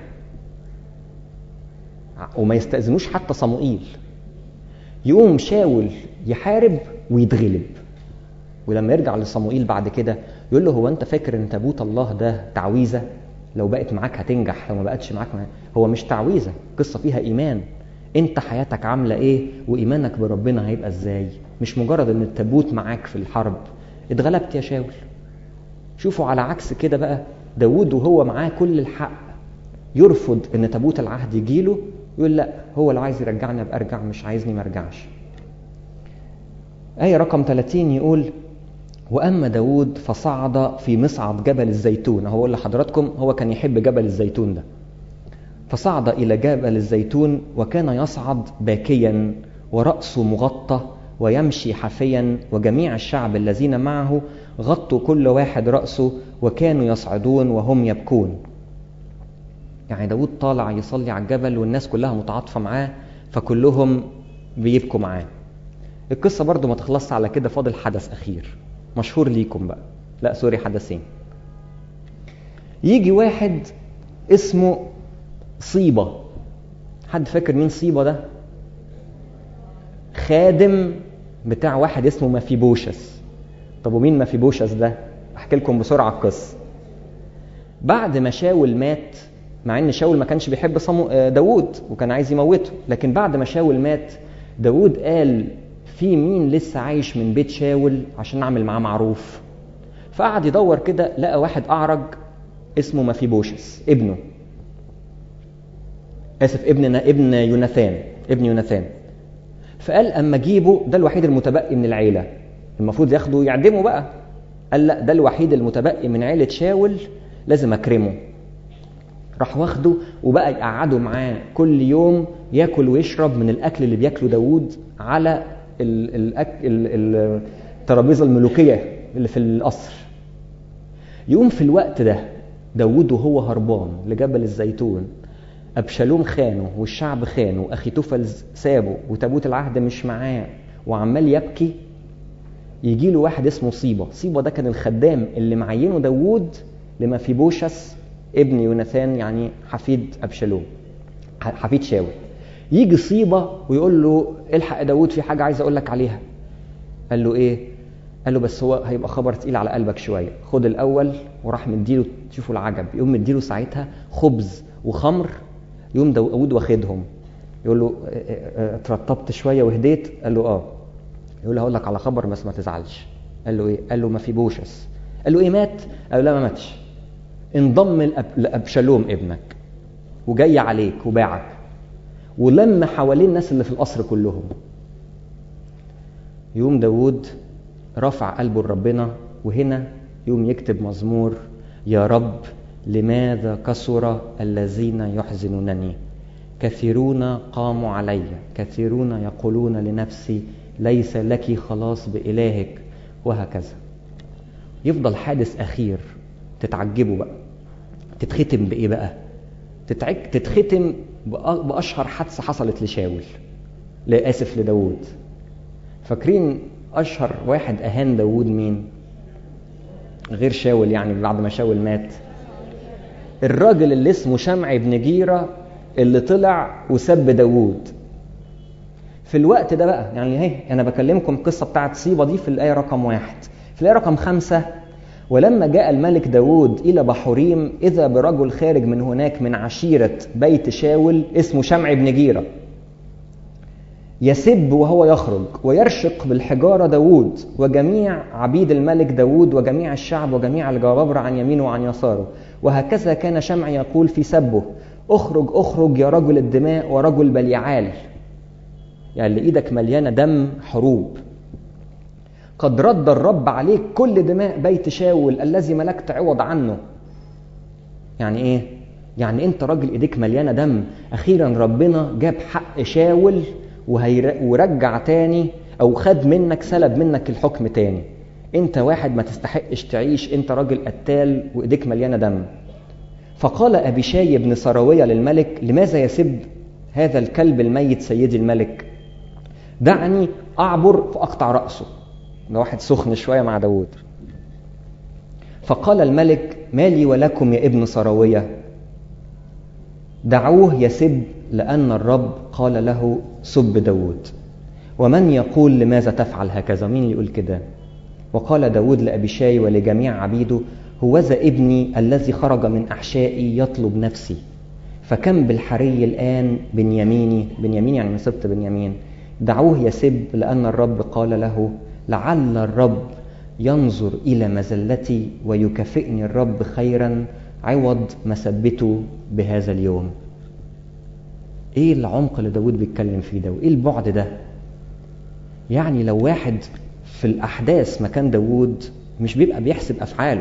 وما يستاذنوش حتى صموئيل يقوم شاول يحارب ويتغلب ولما يرجع لصموئيل بعد كده يقول له هو انت فاكر ان تابوت الله ده تعويذه لو بقت معاك هتنجح لو ما بقتش معاك ما... هو مش تعويذه قصه فيها ايمان انت حياتك عامله ايه وايمانك بربنا هيبقى ازاي مش مجرد ان التابوت معاك في الحرب اتغلبت يا شاول شوفوا على عكس كده بقى داود وهو معاه كل الحق يرفض ان تابوت العهد يجيله يقول لا هو لو عايز يرجعني ابقى ارجع مش عايزني ما ارجعش آية رقم 30 يقول وأما داود فصعد في مصعد جبل الزيتون هو أقول لحضراتكم هو كان يحب جبل الزيتون ده فصعد إلى جبل الزيتون وكان يصعد باكيا ورأسه مغطى ويمشي حافيا وجميع الشعب الذين معه غطوا كل واحد رأسه وكانوا يصعدون وهم يبكون يعني داود طالع يصلي على الجبل والناس كلها متعاطفة معاه فكلهم بيبكوا معاه القصة برضو ما تخلصش على كده فاضل حدث أخير مشهور ليكم بقى لا سوري حدثين يجي واحد اسمه صيبة حد فاكر مين صيبة ده خادم بتاع واحد اسمه مفيبوشس طب ومين مفيبوشس ده احكي لكم بسرعة القصة بعد ما شاول مات مع ان شاول ما كانش بيحب صمو داوود وكان عايز يموته لكن بعد ما شاول مات داوود قال في مين لسه عايش من بيت شاول عشان نعمل معاه معروف فقعد يدور كده لقى واحد اعرج اسمه مفيبوشس ابنه اسف ابن ابن يوناثان ابن يوناثان فقال اما اجيبه ده الوحيد المتبقي من العيله المفروض ياخده يعدمه بقى قال لا ده الوحيد المتبقي من عيله شاول لازم اكرمه راح واخده وبقى يقعده معاه كل يوم ياكل ويشرب من الاكل اللي بياكله داوود على ال- الأك- ال- ال- الترابيزه الملوكيه اللي في القصر يقوم في الوقت ده داوود وهو هربان لجبل الزيتون ابشالوم خانه والشعب خانه واخي توفل سابه وتابوت العهد مش معاه وعمال يبكي يجي له واحد اسمه صيبه صيبه ده كان الخدام اللي معينه داوود لمفيبوشس ابن يوناثان يعني حفيد ابشالوم ح- حفيد شاول يجي صيبه ويقول له الحق يا داوود في حاجه عايز اقول لك عليها قال له ايه قال له بس هو هيبقى خبر تقيل على قلبك شويه خد الاول وراح مديله تشوفوا العجب يقوم مديله ساعتها خبز وخمر يقوم داوود واخدهم يقول له اه، اه، اه، اترطبت شويه وهديت قال له اه يقول له هقول لك على خبر بس ما تزعلش قال له ايه قال له ما في بوشس قال له ايه مات قال له لا ما ماتش انضم لأب- لابشالوم ابنك وجاي عليك وباعك ولم حواليه الناس اللي في القصر كلهم يوم داود رفع قلبه لربنا وهنا يوم يكتب مزمور يا رب لماذا كثر الذين يحزنونني كثيرون قاموا علي كثيرون يقولون لنفسي ليس لك خلاص بإلهك وهكذا يفضل حادث أخير تتعجبوا بقى تتختم بإيه بقى تتعج... تتختم بأ- بأشهر حادثة حصلت لشاول لا آسف لداود فاكرين أشهر واحد أهان داود مين غير شاول يعني بعد ما شاول مات الراجل اللي اسمه شمع بن جيرة اللي طلع وسب داوود في الوقت ده بقى يعني اهي انا بكلمكم القصه بتاعت صيبه دي في الايه رقم واحد في الايه رقم خمسه ولما جاء الملك داوود الى بحوريم اذا برجل خارج من هناك من عشيره بيت شاول اسمه شمع بن جيره يسب وهو يخرج ويرشق بالحجارة داود وجميع عبيد الملك داود وجميع الشعب وجميع الجبابرة عن يمينه وعن يساره وهكذا كان شمع يقول في سبه اخرج اخرج يا رجل الدماء ورجل بليعال يعني اللي ايدك مليانة دم حروب قد رد الرب عليك كل دماء بيت شاول الذي ملكت عوض عنه يعني ايه يعني انت راجل ايديك مليانه دم اخيرا ربنا جاب حق شاول وهير... ورجع تاني او خد منك سلب منك الحكم تاني انت واحد ما تستحقش تعيش انت راجل قتال وايديك مليانه دم فقال ابيشاي بن سراويه للملك لماذا يسب هذا الكلب الميت سيدي الملك دعني اعبر فاقطع راسه ده واحد سخن شويه مع داوود فقال الملك ما لي ولكم يا ابن سراويه دعوه يسب لأن الرب قال له سب داود ومن يقول لماذا تفعل هكذا مين اللي يقول كده وقال داود لأبيشاي ولجميع عبيده هوذا ابني الذي خرج من أحشائي يطلب نفسي فكم بالحري الآن بنياميني بنيامين يعني من سبط بنيامين دعوه يسب لأن الرب قال له لعل الرب ينظر إلى مزلتي ويكافئني الرب خيرا عوض مسبته بهذا اليوم ايه العمق اللي داود بيتكلم فيه ده وايه البعد ده يعني لو واحد في الاحداث مكان داود مش بيبقى بيحسب افعاله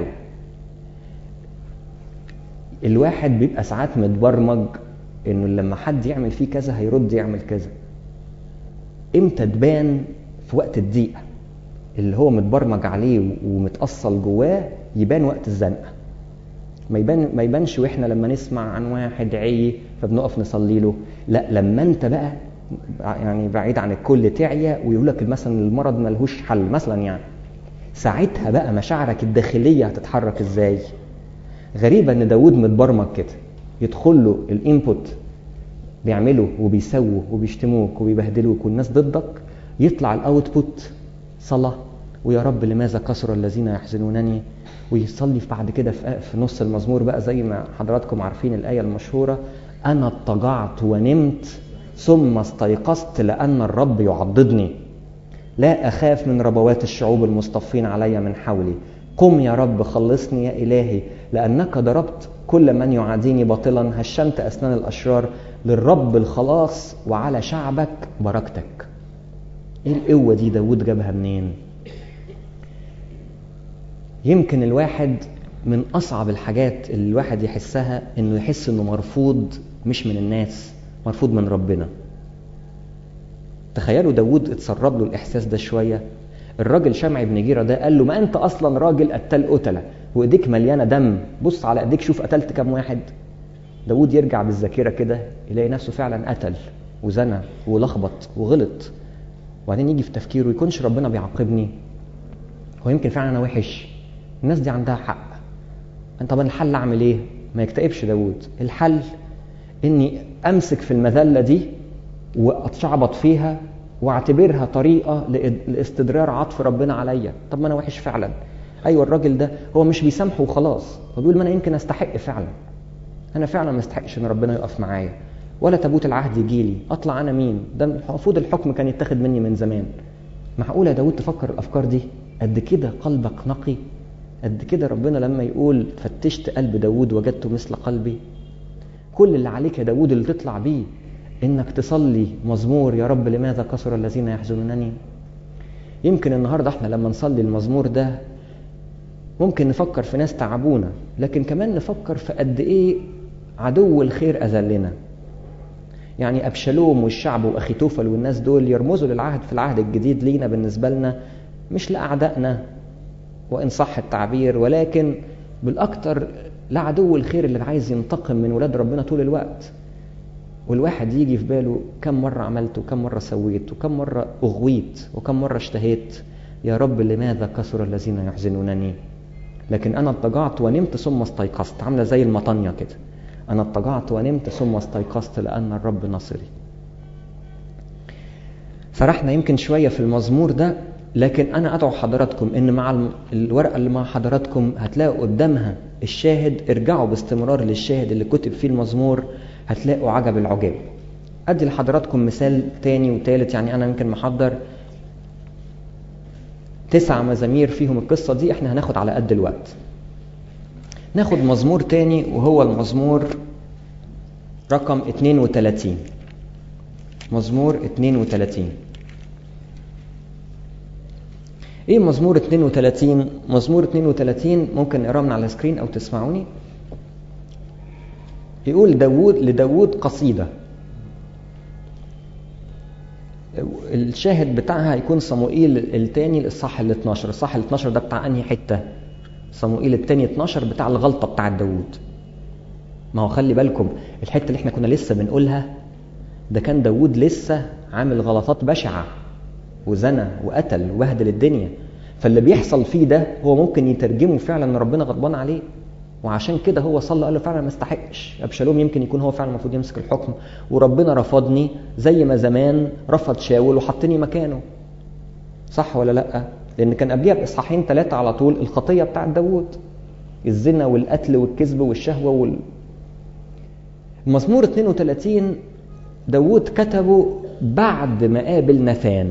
الواحد بيبقى ساعات متبرمج انه لما حد يعمل فيه كذا هيرد يعمل كذا امتى تبان في وقت الضيقه اللي هو متبرمج عليه ومتأصل جواه يبان وقت الزنقه ما يبان ما يبانش واحنا لما نسمع عن واحد عي فبنقف نصلي له لا لما انت بقى يعني بعيد عن الكل تعيا ويقول لك مثلا المرض ملهوش حل مثلا يعني ساعتها بقى مشاعرك الداخليه هتتحرك ازاي غريبه ان داود متبرمج كده يدخل له الانبوت بيعملوا وبيسووا وبيشتموك وبيبهدلوك والناس ضدك يطلع الاوتبوت صلاه ويا رب لماذا كثر الذين يحزنونني ويصلي بعد كده في نص المزمور بقى زي ما حضراتكم عارفين الآية المشهورة أنا اضطجعت ونمت ثم استيقظت لأن الرب يعضدني لا أخاف من ربوات الشعوب المصطفين علي من حولي قم يا رب خلصني يا إلهي لأنك ضربت كل من يعاديني باطلا هشمت أسنان الأشرار للرب الخلاص وعلى شعبك بركتك ايه القوة دي داود جابها منين يمكن الواحد من أصعب الحاجات اللي الواحد يحسها إنه يحس إنه مرفوض مش من الناس مرفوض من ربنا تخيلوا داود اتسرب له الإحساس ده شوية الراجل شمعي بن جيرة ده قال له ما أنت أصلا راجل قتال قتلة وإيديك مليانة دم بص على إيديك شوف قتلت كام واحد داود يرجع بالذاكرة كده يلاقي نفسه فعلا قتل وزنى ولخبط وغلط وبعدين يجي في تفكيره يكونش ربنا بيعاقبني هو يمكن فعلا انا وحش الناس دي عندها حق طب الحل اعمل ايه ما يكتئبش داود الحل اني امسك في المذله دي واتشعبط فيها واعتبرها طريقه لاستدرار عطف ربنا عليا طب ما انا وحش فعلا ايوه الراجل ده هو مش بيسامحه وخلاص هو بيقول ما انا يمكن استحق فعلا انا فعلا ما استحقش ان ربنا يقف معايا ولا تابوت العهد يجي لي اطلع انا مين ده المفروض الحكم كان يتاخد مني من زمان معقوله يا داود تفكر الافكار دي قد كده قلبك نقي قد كده ربنا لما يقول فتشت قلب داود وجدته مثل قلبي كل اللي عليك يا داود اللي تطلع بيه انك تصلي مزمور يا رب لماذا كسر الذين يحزنونني يمكن النهارده احنا لما نصلي المزمور ده ممكن نفكر في ناس تعبونا لكن كمان نفكر في قد ايه عدو الخير اذلنا يعني ابشالوم والشعب واخيتوفل والناس دول يرمزوا للعهد في العهد الجديد لينا بالنسبه لنا مش لاعدائنا وان صح التعبير ولكن بالاكثر لعدو الخير اللي عايز ينتقم من ولاد ربنا طول الوقت والواحد يجي في باله كم مرة عملت وكم مرة سويت وكم مرة أغويت وكم مرة اشتهيت يا رب لماذا كثر الذين يحزنونني لكن أنا اضطجعت ونمت ثم استيقظت عاملة زي المطانية كده أنا اضطجعت ونمت ثم استيقظت لأن الرب نصري فرحنا يمكن شوية في المزمور ده لكن أنا أدعو حضراتكم إن مع الورقة اللي مع حضراتكم هتلاقوا قدامها الشاهد ارجعوا باستمرار للشاهد اللي كتب فيه المزمور هتلاقوا عجب العجاب أدي لحضراتكم مثال تاني وتالت يعني أنا يمكن محضر تسع مزامير فيهم القصة دي احنا هناخد على قد الوقت ناخد مزمور تاني وهو المزمور رقم 32 مزمور 32 ايه مزمور 32 مزمور 32 ممكن نقراه من على السكرين او تسمعوني يقول داوود لداوود قصيدة الشاهد بتاعها هيكون صموئيل الثاني الاصحاح ال 12 الاصحاح ال 12 ده بتاع انهي حته صموئيل الثاني 12 بتاع الغلطه بتاعت داوود ما هو خلي بالكم الحته اللي احنا كنا لسه بنقولها ده كان داوود لسه عامل غلطات بشعه وزنى وقتل وبهدل الدنيا فاللي بيحصل فيه ده هو ممكن يترجمه فعلا ان ربنا غضبان عليه وعشان كده هو صلى قال له فعلا ما استحقش ابشالوم يمكن يكون هو فعلا المفروض يمسك الحكم وربنا رفضني زي ما زمان رفض شاول وحطني مكانه صح ولا لا لان كان قبليها باصحاحين ثلاثه على طول الخطيه بتاعت داوود الزنا والقتل والكذب والشهوه وال مزمور 32 داوود كتبه بعد ما قابل نثان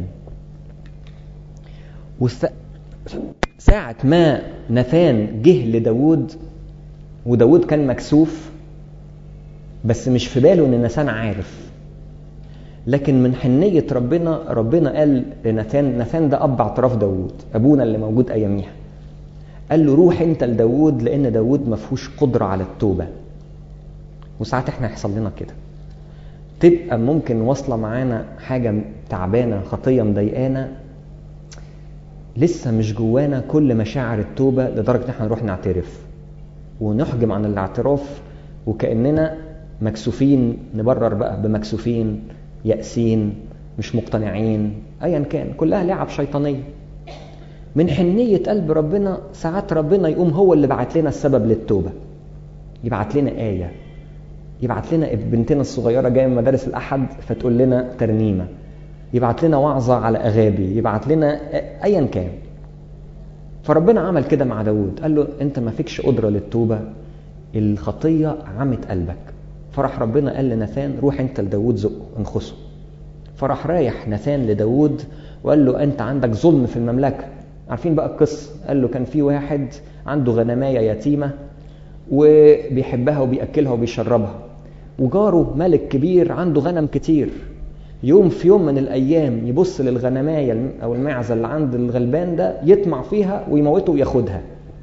وس... ساعة ما نثان جه لداود وداود كان مكسوف بس مش في باله ان نثان عارف لكن من حنية ربنا ربنا قال لنثان نثان ده أب اعتراف داود أبونا اللي موجود أياميها قال له روح أنت لداود لأن داود ما فيهوش قدرة على التوبة وساعات احنا يحصل لنا كده تبقى ممكن واصلة معانا حاجة تعبانة خطية مضايقانا لسه مش جوانا كل مشاعر التوبة لدرجة ان احنا نروح نعترف ونحجم عن الاعتراف وكأننا مكسوفين نبرر بقى بمكسوفين يأسين مش مقتنعين ايا كان كلها لعب شيطانية من حنية قلب ربنا ساعات ربنا يقوم هو اللي بعت لنا السبب للتوبة يبعت لنا آية يبعت لنا بنتنا الصغيرة جاية من مدارس الأحد فتقول لنا ترنيمة يبعت لنا وعظة على أغابي يبعت لنا أيا كان فربنا عمل كده مع داود قال له أنت ما فيكش قدرة للتوبة الخطية عمت قلبك فرح ربنا قال لنثان روح أنت لداود زقه انخسه فراح رايح نثان لداود وقال له أنت عندك ظلم في المملكة عارفين بقى القصة قال له كان في واحد عنده غنماية يتيمة وبيحبها وبيأكلها وبيشربها وجاره ملك كبير عنده غنم كتير يوم في يوم من الايام يبص للغنمايه او المعزه اللي عند الغلبان ده يطمع فيها ويموته وياخدها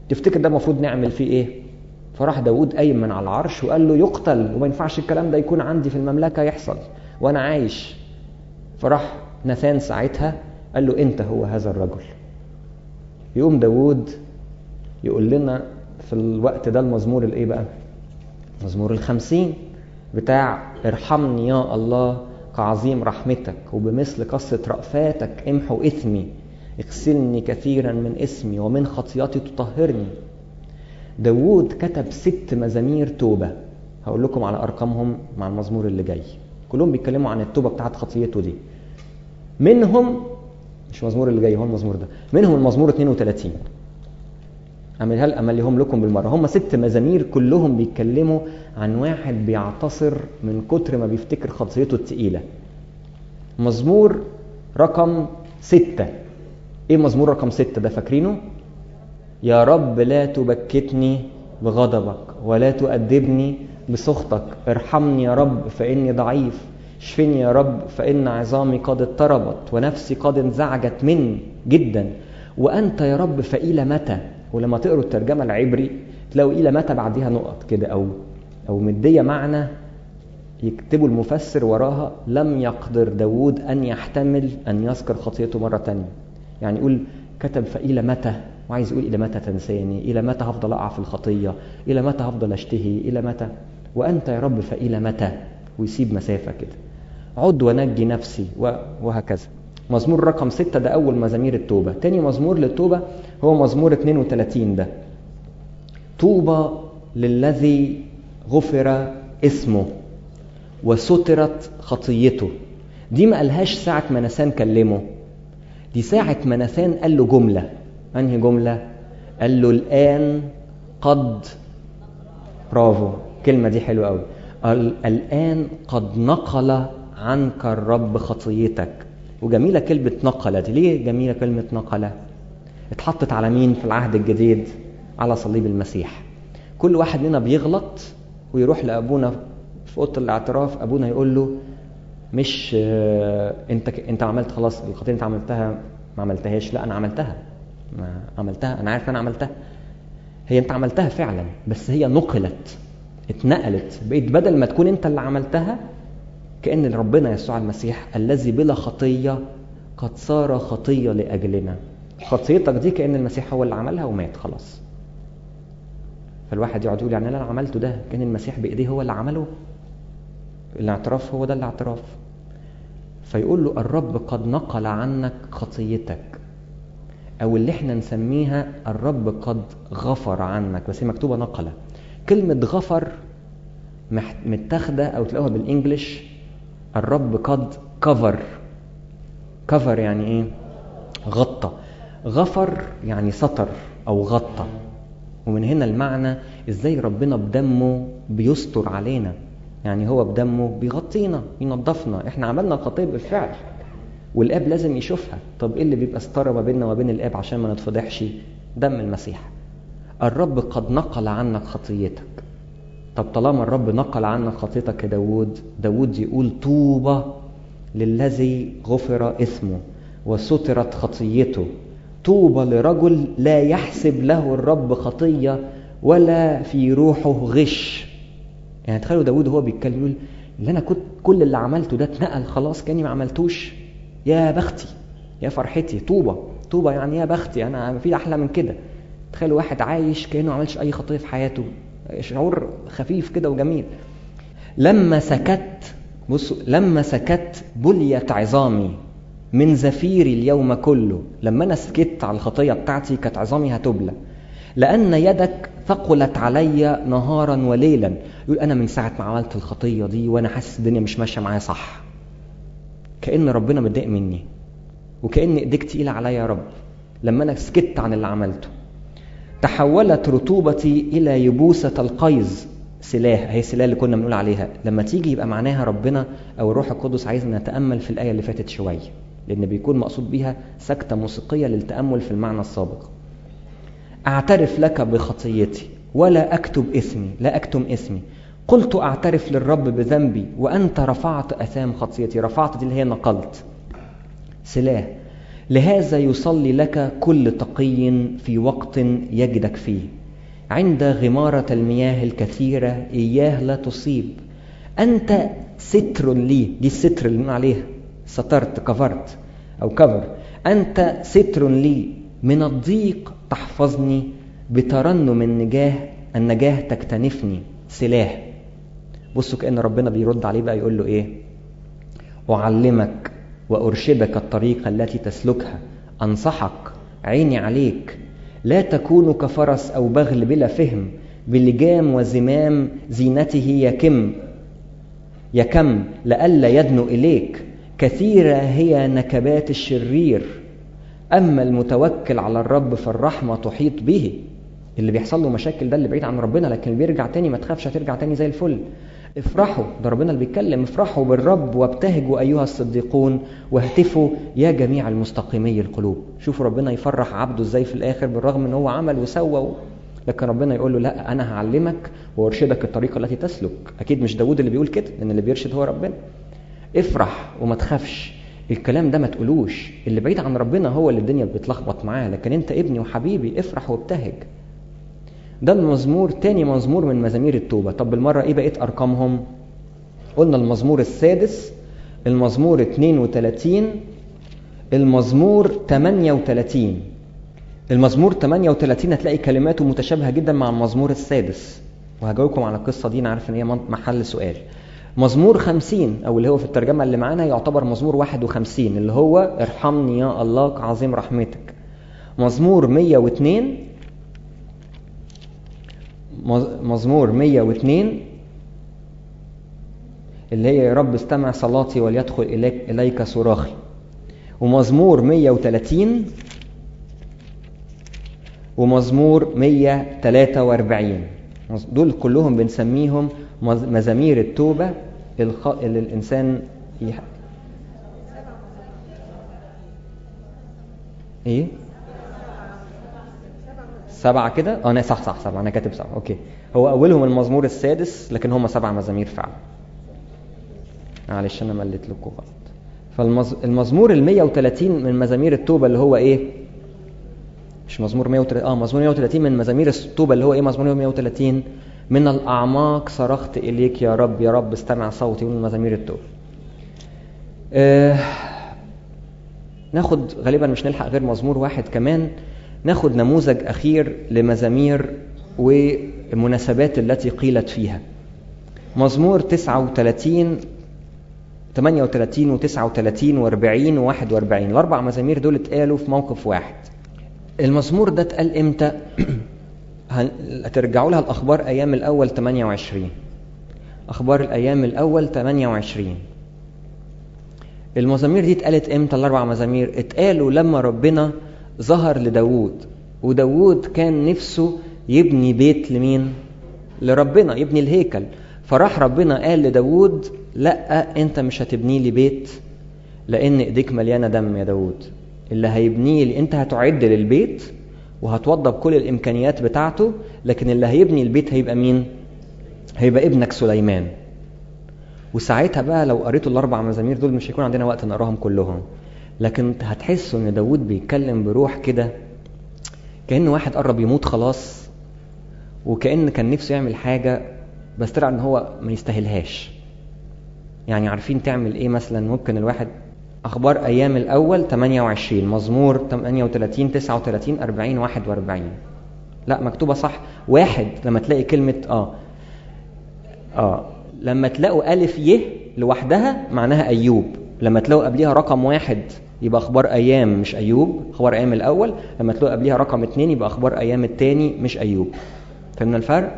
تفتكر ده المفروض نعمل فيه ايه فراح داود قايم من على العرش وقال له يقتل وما ينفعش الكلام ده يكون عندي في المملكة يحصل وانا عايش فراح نثان ساعتها قال له انت هو هذا الرجل يقوم داود يقول لنا في الوقت ده المزمور الايه بقى مزمور الخمسين بتاع ارحمني يا الله كعظيم رحمتك وبمثل قصة رأفاتك امحو إثمي اغسلني كثيرا من اسمي ومن خطياتي تطهرني داوود كتب ست مزامير توبة هقول لكم على أرقامهم مع المزمور اللي جاي كلهم بيتكلموا عن التوبة بتاعت خطيته دي منهم مش المزمور اللي جاي هو المزمور ده منهم المزمور 32 أملها أمليهم لكم بالمرة هم ست مزامير كلهم بيتكلموا عن واحد بيعتصر من كتر ما بيفتكر خطيته التقيلة مزمور رقم ستة ايه مزمور رقم ستة ده فاكرينه يا رب لا تبكتني بغضبك ولا تؤدبني بسخطك ارحمني يا رب فإني ضعيف اشفني يا رب فإن عظامي قد اضطربت ونفسي قد انزعجت مني جدا وأنت يا رب فإلى متى ولما تقروا الترجمة العبري تلاقوا إلى متى بعديها نقط كده أو أو مدية معنى يكتبوا المفسر وراها لم يقدر داود أن يحتمل أن يذكر خطيته مرة تانية يعني يقول كتب فإلى متى وعايز يقول إلى متى تنساني إلى متى هفضل أقع في الخطية إلى متى هفضل أشتهي إلى متى وأنت يا رب فإلى متى ويسيب مسافة كده عد ونجي نفسي وهكذا مزمور رقم ستة ده أول مزامير التوبة تاني مزمور للتوبة هو مزمور 32 ده طوبى للذي غفر اسمه وسترت خطيته دي ما قالهاش ساعة ما نسان كلمه دي ساعة ما نسان قال له جملة أنهي جملة قال له الآن قد برافو الكلمة دي حلوة قوي قال الآن قد نقل عنك الرب خطيتك وجميلة كلمة نقلة دي ليه جميلة كلمة نقلة اتحطت على مين في العهد الجديد على صليب المسيح كل واحد مننا بيغلط ويروح لأبونا في أوضة الاعتراف أبونا يقول له مش اه انت انت عملت خلاص الخطيه انت عملتها ما عملتهاش لا انا عملتها ما عملتها انا عارف انا عملتها هي انت عملتها فعلا بس هي نقلت اتنقلت بقيت بدل ما تكون انت اللي عملتها كأن ربنا يسوع المسيح الذي بلا خطية قد صار خطية لأجلنا خطيتك دي كأن المسيح هو اللي عملها ومات خلاص فالواحد يقعد يقول يعني اللي انا عملته ده كان المسيح بايديه هو اللي عمله الاعتراف هو ده الاعتراف فيقول له الرب قد نقل عنك خطيتك او اللي احنا نسميها الرب قد غفر عنك بس هي مكتوبه نقله كلمه غفر متاخده او تلاقوها بالانجلش الرب قد كفر كفر يعني ايه غطى غفر يعني سطر او غطى ومن هنا المعنى ازاي ربنا بدمه بيستر علينا يعني هو بدمه بيغطينا ينظفنا احنا عملنا الخطيه بالفعل والاب لازم يشوفها طب ايه اللي بيبقى ستاره ما بيننا وبين الاب عشان ما نتفضحش دم المسيح الرب قد نقل عنك خطيتك طب طالما الرب نقل عنك خطيتك يا داود داود يقول طوبى للذي غفر اسمه وسترت خطيته طوبى لرجل لا يحسب له الرب خطيه ولا في روحه غش يعني تخيلوا داود وهو بيتكلم يقول اللي انا كنت كل اللي عملته ده اتنقل خلاص كاني ما عملتوش يا بختي يا فرحتي طوبى طوبى يعني يا بختي انا في احلى من كده تخيلوا واحد عايش كانه ما عملش اي خطيه في حياته شعور خفيف كده وجميل لما سكت بصوا لما سكت بليت عظامي من زفيري اليوم كله لما انا سكت على الخطيه بتاعتي كانت عظامي هتبلى لأن يدك ثقلت علي نهارا وليلا يقول أنا من ساعة ما عملت الخطية دي وأنا حاسس الدنيا مش ماشية معايا صح كأن ربنا متضايق مني وكأن إيديك تقيلة عليا يا رب لما أنا سكت عن اللي عملته تحولت رطوبتي إلى يبوسة القيظ سلاح هي السلاح اللي كنا بنقول عليها لما تيجي يبقى معناها ربنا أو الروح القدس عايزنا نتأمل في الآية اللي فاتت شوية لأن بيكون مقصود بيها سكتة موسيقية للتأمل في المعنى السابق أعترف لك بخطيتي ولا أكتب اسمي لا أكتم اسمي قلت أعترف للرب بذنبي وأنت رفعت أثام خطيتي رفعت دي اللي هي نقلت سلاح لهذا يصلي لك كل تقي في وقت يجدك فيه عند غمارة المياه الكثيرة إياه لا تصيب أنت ستر لي دي الستر اللي بنقول عليها سترت كفرت أو كفر أنت ستر لي من الضيق تحفظني بترنم النجاه النجاه تكتنفني سلاح بصوا كأن ربنا بيرد عليه بقى يقول له إيه أعلمك وأرشدك الطريق التي تسلكها أنصحك عيني عليك لا تكون كفرس أو بغل بلا فهم بلجام وزمام زينته يكم يكم لئلا يدنو إليك كثيرة هي نكبات الشرير أما المتوكل على الرب فالرحمة تحيط به اللي بيحصل له مشاكل ده اللي بعيد عن ربنا لكن اللي بيرجع تاني ما تخافش هترجع تاني زي الفل افرحوا ده ربنا اللي بيتكلم افرحوا بالرب وابتهجوا أيها الصديقون واهتفوا يا جميع المستقيمي القلوب شوفوا ربنا يفرح عبده ازاي في الآخر بالرغم ان هو عمل وسوى لكن ربنا يقول له لا أنا هعلمك وأرشدك الطريقة التي تسلك أكيد مش داود اللي بيقول كده لأن اللي بيرشد هو ربنا افرح وما تخافش الكلام ده ما تقولوش اللي بعيد عن ربنا هو اللي الدنيا بتلخبط معاه لكن انت ابني وحبيبي افرح وابتهج ده المزمور تاني مزمور من مزامير التوبة طب بالمرة ايه بقيت ارقامهم قلنا المزمور السادس المزمور 32 المزمور 38 المزمور 38 هتلاقي كلماته متشابهة جدا مع المزمور السادس وهجاوبكم على القصة دي انا عارف ان هي محل سؤال مزمور 50 او اللي هو في الترجمة اللي معانا يعتبر مزمور 51 اللي هو ارحمني يا الله كعظيم رحمتك مزمور 102 مزمور 102 اللي هي يا رب استمع صلاتي وليدخل إليك, إليك صراخي ومزمور 130 ومزمور 143 دول كلهم بنسميهم مزامير التوبة اللي الإنسان يح... إيه؟ سبعة كده؟ اه انا صح صح سبعة انا كاتب سبعة اوكي هو اولهم المزمور السادس لكن هم سبع مزامير فعلا معلش انا مليت لكم غلط فالمزمور ال 130 من مزامير التوبة اللي هو ايه؟ مش مزمور 130 اه مزمور 130 من مزامير التوبة اللي هو ايه مزمور 130 من الأعماق صرخت إليك يا رب يا رب استمع صوتي من مزامير التوبة آه ناخد غالبا مش نلحق غير مزمور واحد كمان ناخد نموذج أخير لمزامير والمناسبات التي قيلت فيها مزمور 39 38 و 39 و 40 و 41 الأربع مزامير دول اتقالوا في موقف واحد المزمور ده اتقال امتى؟ هترجعوا لها الأخبار أيام الأول 28 أخبار الأيام الأول 28 المزامير دي اتقالت امتى الأربع مزامير؟ اتقالوا لما ربنا ظهر لداوود وداوود كان نفسه يبني بيت لمين؟ لربنا يبني الهيكل فراح ربنا قال لداوود لا انت مش هتبني لي بيت لان ايديك مليانه دم يا داوود اللي هيبنيه لي انت هتعد للبيت وهتوضب كل الامكانيات بتاعته لكن اللي هيبني البيت هيبقى مين هيبقى ابنك سليمان وساعتها بقى لو قريتوا الاربع مزامير دول مش هيكون عندنا وقت نقراهم كلهم لكن هتحسوا ان داود بيتكلم بروح كده كأن واحد قرب يموت خلاص وكأن كان نفسه يعمل حاجة بس طلع ان هو ما يستاهلهاش يعني عارفين تعمل ايه مثلا ممكن الواحد اخبار ايام الاول 28 مزمور 38 39 40 41 لا مكتوبة صح واحد لما تلاقي كلمة اه اه لما تلاقوا ألف ي لوحدها معناها أيوب لما تلاقوا قبليها رقم واحد يبقى أخبار أيام مش أيوب أخبار أيام الأول لما تلاقوا قبليها رقم اتنين يبقى أخبار أيام التاني مش أيوب فهمنا الفرق؟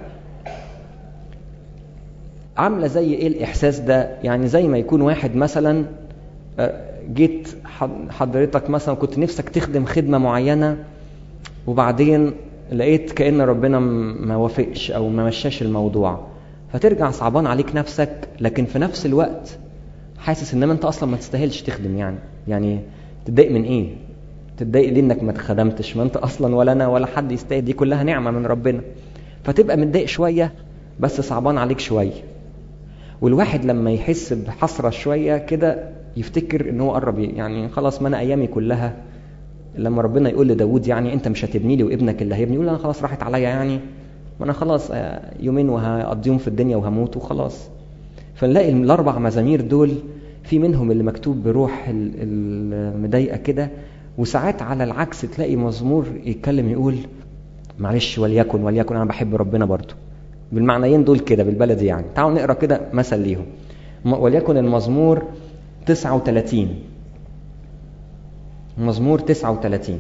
عاملة زي إيه الإحساس ده؟ يعني زي ما يكون واحد مثلا جيت حضرتك مثلا كنت نفسك تخدم خدمة معينة وبعدين لقيت كأن ربنا ما وافقش أو ما مشاش الموضوع فترجع صعبان عليك نفسك لكن في نفس الوقت حاسس ان انت اصلا ما تستاهلش تخدم يعني يعني تتضايق من ايه تتضايق ليه انك ما اتخدمتش ما انت اصلا ولا انا ولا حد يستاهل دي كلها نعمه من ربنا فتبقى متضايق شويه بس صعبان عليك شويه والواحد لما يحس بحسره شويه كده يفتكر ان هو قرب يعني خلاص ما انا ايامي كلها لما ربنا يقول لداود يعني انت مش هتبني لي وابنك اللي هيبني يقول انا خلاص راحت عليا يعني ما انا خلاص يومين وهقضيهم في الدنيا وهموت وخلاص فنلاقي الاربع مزامير دول في منهم اللي مكتوب بروح المضايقه كده وساعات على العكس تلاقي مزمور يتكلم يقول معلش وليكن وليكن انا بحب ربنا برضه بالمعنيين دول كده بالبلدي يعني تعالوا نقرا كده مثل ليهم وليكن المزمور 39 مزمور 39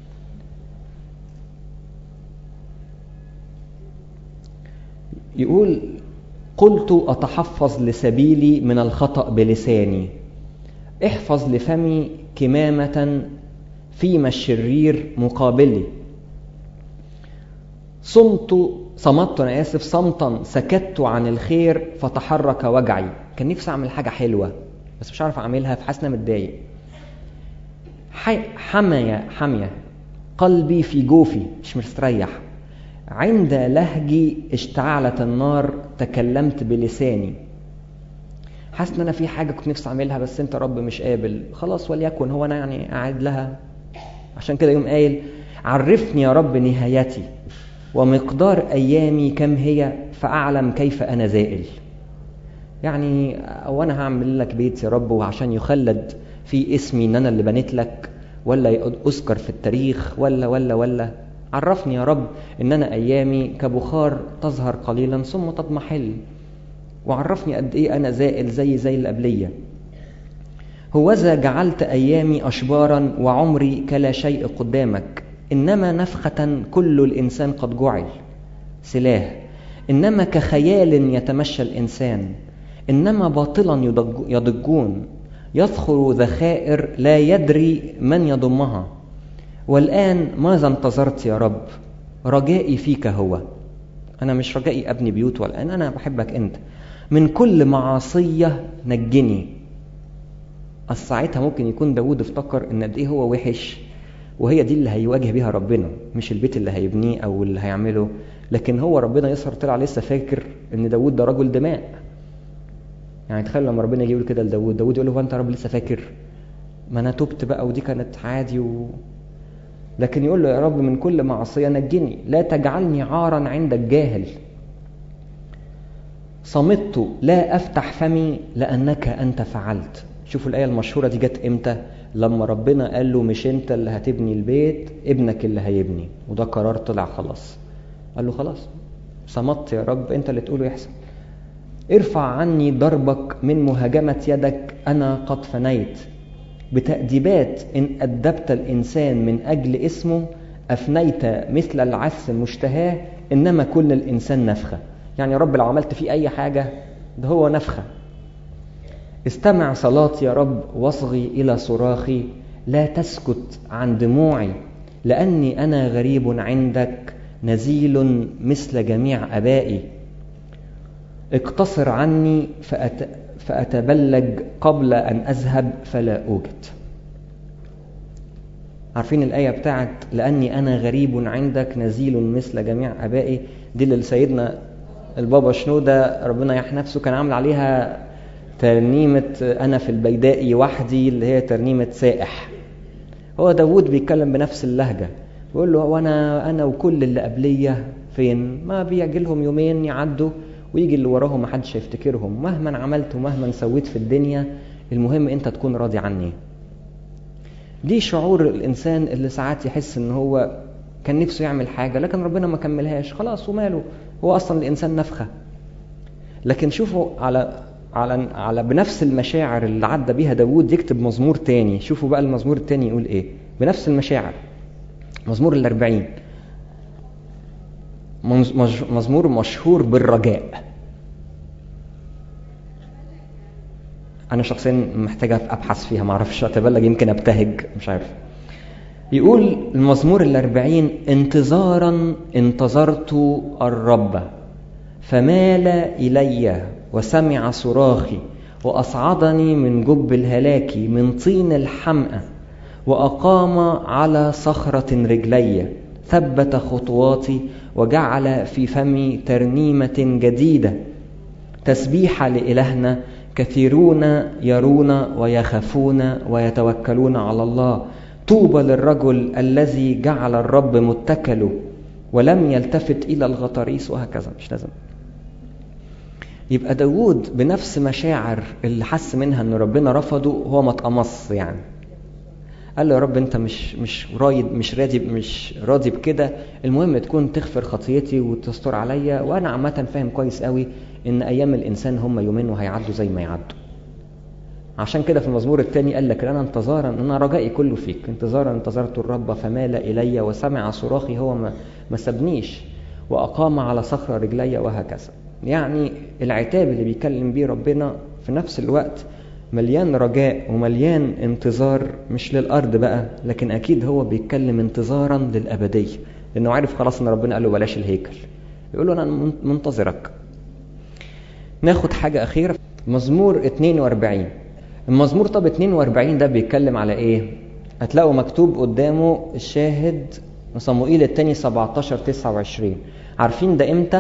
يقول قلت أتحفظ لسبيلي من الخطأ بلساني احفظ لفمي كمامة فيما الشرير مقابلي صمت صمت أنا آسف صمتا سكت عن الخير فتحرك وجعي كان نفسي أعمل حاجة حلوة بس مش عارف أعملها فحاسس إن متضايق حمية حمية قلبي في جوفي مش مستريح عند لهجي اشتعلت النار تكلمت بلساني حاسس ان انا في حاجه كنت نفسي اعملها بس انت رب مش قابل خلاص وليكن هو انا يعني قاعد لها عشان كده يوم قايل عرفني يا رب نهايتي ومقدار ايامي كم هي فاعلم كيف انا زائل يعني او انا هعمل لك بيت يا رب وعشان يخلد في اسمي ان انا اللي بنيت لك ولا اذكر في التاريخ ولا ولا ولا عرفني يا رب ان انا ايامي كبخار تظهر قليلا ثم تضمحل وعرفني قد ايه انا زائل زي زي اللي قبليه هوذا جعلت ايامي اشبارا وعمري كلا شيء قدامك انما نفخه كل الانسان قد جعل سلاه انما كخيال يتمشى الانسان انما باطلا يضجون يذخر ذخائر لا يدري من يضمها والآن ماذا انتظرت يا رب رجائي فيك هو أنا مش رجائي أبني بيوت والآن أنا بحبك أنت من كل معصية نجني ساعتها ممكن يكون داود افتكر ان قد ايه هو وحش وهي دي اللي هيواجه بيها ربنا مش البيت اللي هيبنيه او اللي هيعمله لكن هو ربنا يسهر طلع لسه فاكر ان داود ده رجل دماء يعني تخيل لما ربنا يجي يقول كده لداود داود يقول له هو انت يا رب لسه فاكر ما انا تبت بقى ودي كانت عادي و... لكن يقول له يا رب من كل معصية نجني لا تجعلني عارا عندك جاهل صمت لا أفتح فمي لأنك أنت فعلت شوفوا الآية المشهورة دي جت إمتى لما ربنا قال له مش أنت اللي هتبني البيت ابنك اللي هيبني وده قرار طلع خلاص قال له خلاص صمت يا رب أنت اللي تقوله يحصل ارفع عني ضربك من مهاجمة يدك أنا قد فنيت بتأديبات إن أدبت الإنسان من أجل اسمه أفنيت مثل العس المشتهاه إنما كل الإنسان نفخة يعني يا رب لو عملت فيه أي حاجة ده هو نفخة استمع صلاتي يا رب واصغي إلى صراخي لا تسكت عن دموعي لأني أنا غريب عندك نزيل مثل جميع أبائي اقتصر عني فأت... فأتبلج قبل أن أذهب فلا أوجد عارفين الآية بتاعت لأني أنا غريب عندك نزيل مثل جميع أبائي دي اللي سيدنا البابا شنودة ربنا يح نفسه كان عامل عليها ترنيمة أنا في البيداء وحدي اللي هي ترنيمة سائح هو داود بيتكلم بنفس اللهجة بيقول له وأنا أنا وكل اللي قبلية فين ما بيجي لهم يومين يعدوا ويجي اللي وراهم محدش هيفتكرهم مهما عملت ومهما سويت في الدنيا المهم انت تكون راضي عني دي شعور الانسان اللي ساعات يحس ان هو كان نفسه يعمل حاجة لكن ربنا ما كملهاش خلاص وماله هو اصلا الانسان نفخة لكن شوفوا على على على بنفس المشاعر اللي عدى بيها داوود يكتب مزمور تاني شوفوا بقى المزمور التاني يقول ايه بنفس المشاعر مزمور الأربعين مزمور مشهور بالرجاء انا شخصيا محتاج ابحث فيها ما اعرفش اتبلج يمكن ابتهج مش عارف يقول المزمور الأربعين انتظارا انتظرت الرب فمال إلي وسمع صراخي وأصعدني من جب الهلاك من طين الحمأة وأقام على صخرة رجلي ثبت خطواتي وجعل في فمي ترنيمة جديدة تسبيح لإلهنا كثيرون يرون ويخافون ويتوكلون على الله طوبى للرجل الذي جعل الرب متكله ولم يلتفت إلى الغطاريس وهكذا مش لازم يبقى داوود بنفس مشاعر اللي حس منها ان ربنا رفضه هو ما اتقمص يعني قال له يا رب انت مش مش راضي مش راضي مش راضي بكده المهم تكون تغفر خطيتي وتستر عليا وانا عامه فاهم كويس قوي ان ايام الانسان هم يومين وهيعدوا زي ما يعدوا عشان كده في المزمور الثاني قال لك انا انتظارا انا رجائي كله فيك انتظارا انتظرت الرب فمال الي وسمع صراخي هو ما, ما سابنيش واقام على صخر رجلي وهكذا يعني العتاب اللي بيكلم بيه ربنا في نفس الوقت مليان رجاء ومليان انتظار مش للارض بقى لكن اكيد هو بيتكلم انتظارا للابديه لانه عارف خلاص ان ربنا قال له بلاش الهيكل يقول له انا منتظرك ناخد حاجه اخيره مزمور 42 المزمور طب 42 ده بيتكلم على ايه هتلاقوا مكتوب قدامه الشاهد صموئيل الثاني 17 29 عارفين ده امتى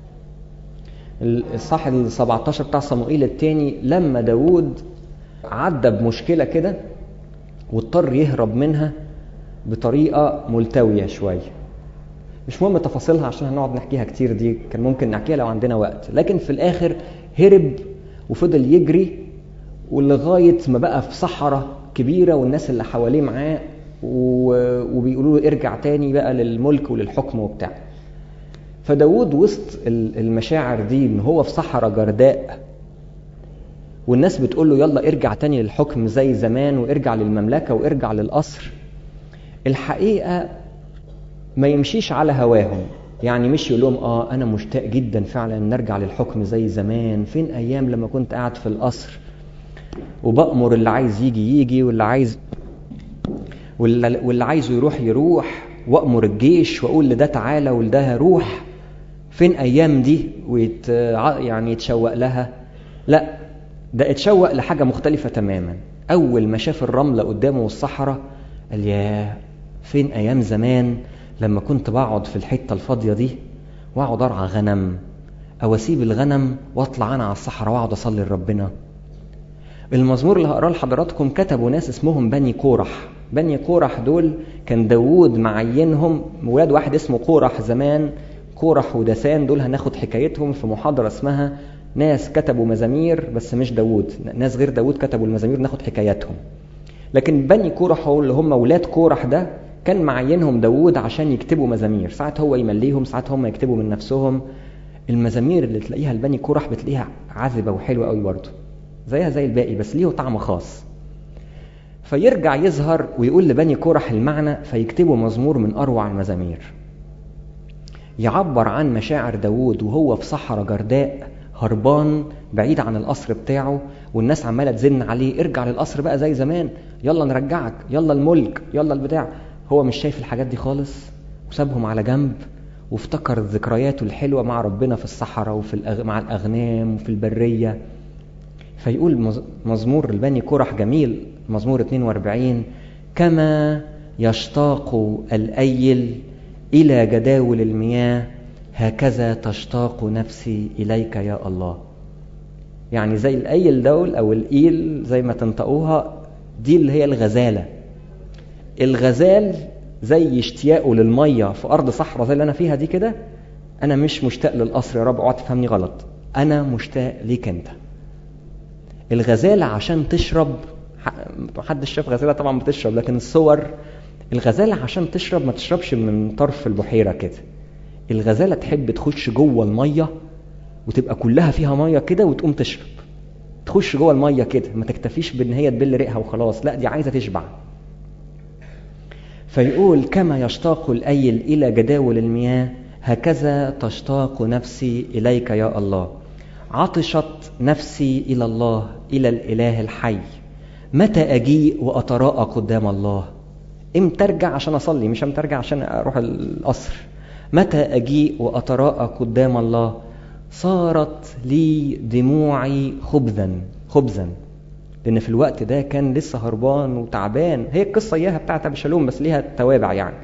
الصح ال 17 بتاع صموئيل الثاني لما داوود عدى بمشكلة كده واضطر يهرب منها بطريقة ملتوية شوية مش مهم تفاصيلها عشان هنقعد نحكيها كتير دي كان ممكن نحكيها لو عندنا وقت لكن في الآخر هرب وفضل يجري ولغاية ما بقى في صحراء كبيرة والناس اللي حواليه معاه وبيقولوا له ارجع تاني بقى للملك وللحكم وبتاع فداود وسط المشاعر دي ان هو في صحراء جرداء والناس بتقول له يلا ارجع تاني للحكم زي زمان وارجع للمملكة وارجع للقصر الحقيقة ما يمشيش على هواهم يعني مش يقول لهم اه انا مشتاق جدا فعلا نرجع للحكم زي زمان فين ايام لما كنت قاعد في القصر وبأمر اللي عايز يجي يجي واللي عايز واللي عايزه يروح يروح وأمر الجيش وأقول لده تعالى ولده روح فين أيام دي ويت يعني يتشوق لها لا ده اتشوق لحاجة مختلفة تماما أول ما شاف الرملة قدامه والصحراء قال يا فين أيام زمان لما كنت بقعد في الحتة الفاضية دي وأقعد أرعى غنم أو أسيب الغنم وأطلع أنا على الصحراء وأقعد أصلي لربنا المزمور اللي هقراه لحضراتكم كتبوا ناس اسمهم بني كورح بني كورح دول كان داوود معينهم ولاد واحد اسمه كورح زمان كورح ودسان دول هناخد حكايتهم في محاضرة اسمها ناس كتبوا مزامير بس مش داوود ناس غير داوود كتبوا المزامير ناخد حكاياتهم لكن بني كورح اللي هم ولاد كورح ده كان معينهم داوود عشان يكتبوا مزامير ساعات هو يمليهم ساعات هم يكتبوا من نفسهم المزامير اللي تلاقيها لبني كورح بتلاقيها عذبة وحلوة قوي برضه زيها زي الباقي بس ليه طعم خاص فيرجع يظهر ويقول لبني كورح المعنى فيكتبوا مزمور من أروع المزامير يعبر عن مشاعر داوود وهو في صحراء جرداء هربان بعيد عن القصر بتاعه والناس عمالة تزن عليه ارجع للقصر بقى زي زمان يلا نرجعك يلا الملك يلا البتاع هو مش شايف الحاجات دي خالص وسابهم على جنب وافتكر ذكرياته الحلوة مع ربنا في الصحراء وفي الأغ... مع الأغنام وفي البرية فيقول مزمور البني كرح جميل مزمور 42 كما يشتاق الأيل إلى جداول المياه هكذا تشتاق نفسي إليك يا الله يعني زي الأيل دول أو الإيل زي ما تنطقوها دي اللي هي الغزالة الغزال زي اشتياقه للمية في أرض صحراء زي اللي أنا فيها دي كده أنا مش مشتاق للقصر يا رب اوعى تفهمني غلط أنا مشتاق ليك أنت الغزالة عشان تشرب محدش شاف غزالة طبعا بتشرب لكن الصور الغزالة عشان تشرب ما تشربش من طرف البحيرة كده الغزالة تحب تخش جوه المية وتبقى كلها فيها مية كده وتقوم تشرب تخش جوه المية كده ما تكتفيش بان هي تبل ريقها وخلاص لا دي عايزة تشبع فيقول كما يشتاق الأيل إلى جداول المياه هكذا تشتاق نفسي إليك يا الله عطشت نفسي إلى الله إلى الإله الحي متى أجيء وأتراءى قدام الله امتى ارجع عشان أصلي مش امتى ارجع عشان أروح القصر متى أجيء وأتراءى قدام الله صارت لي دموعي خبزا خبزا لأن في الوقت ده كان لسه هربان وتعبان هي القصة إياها بتاعت أبشالوم بس ليها توابع يعني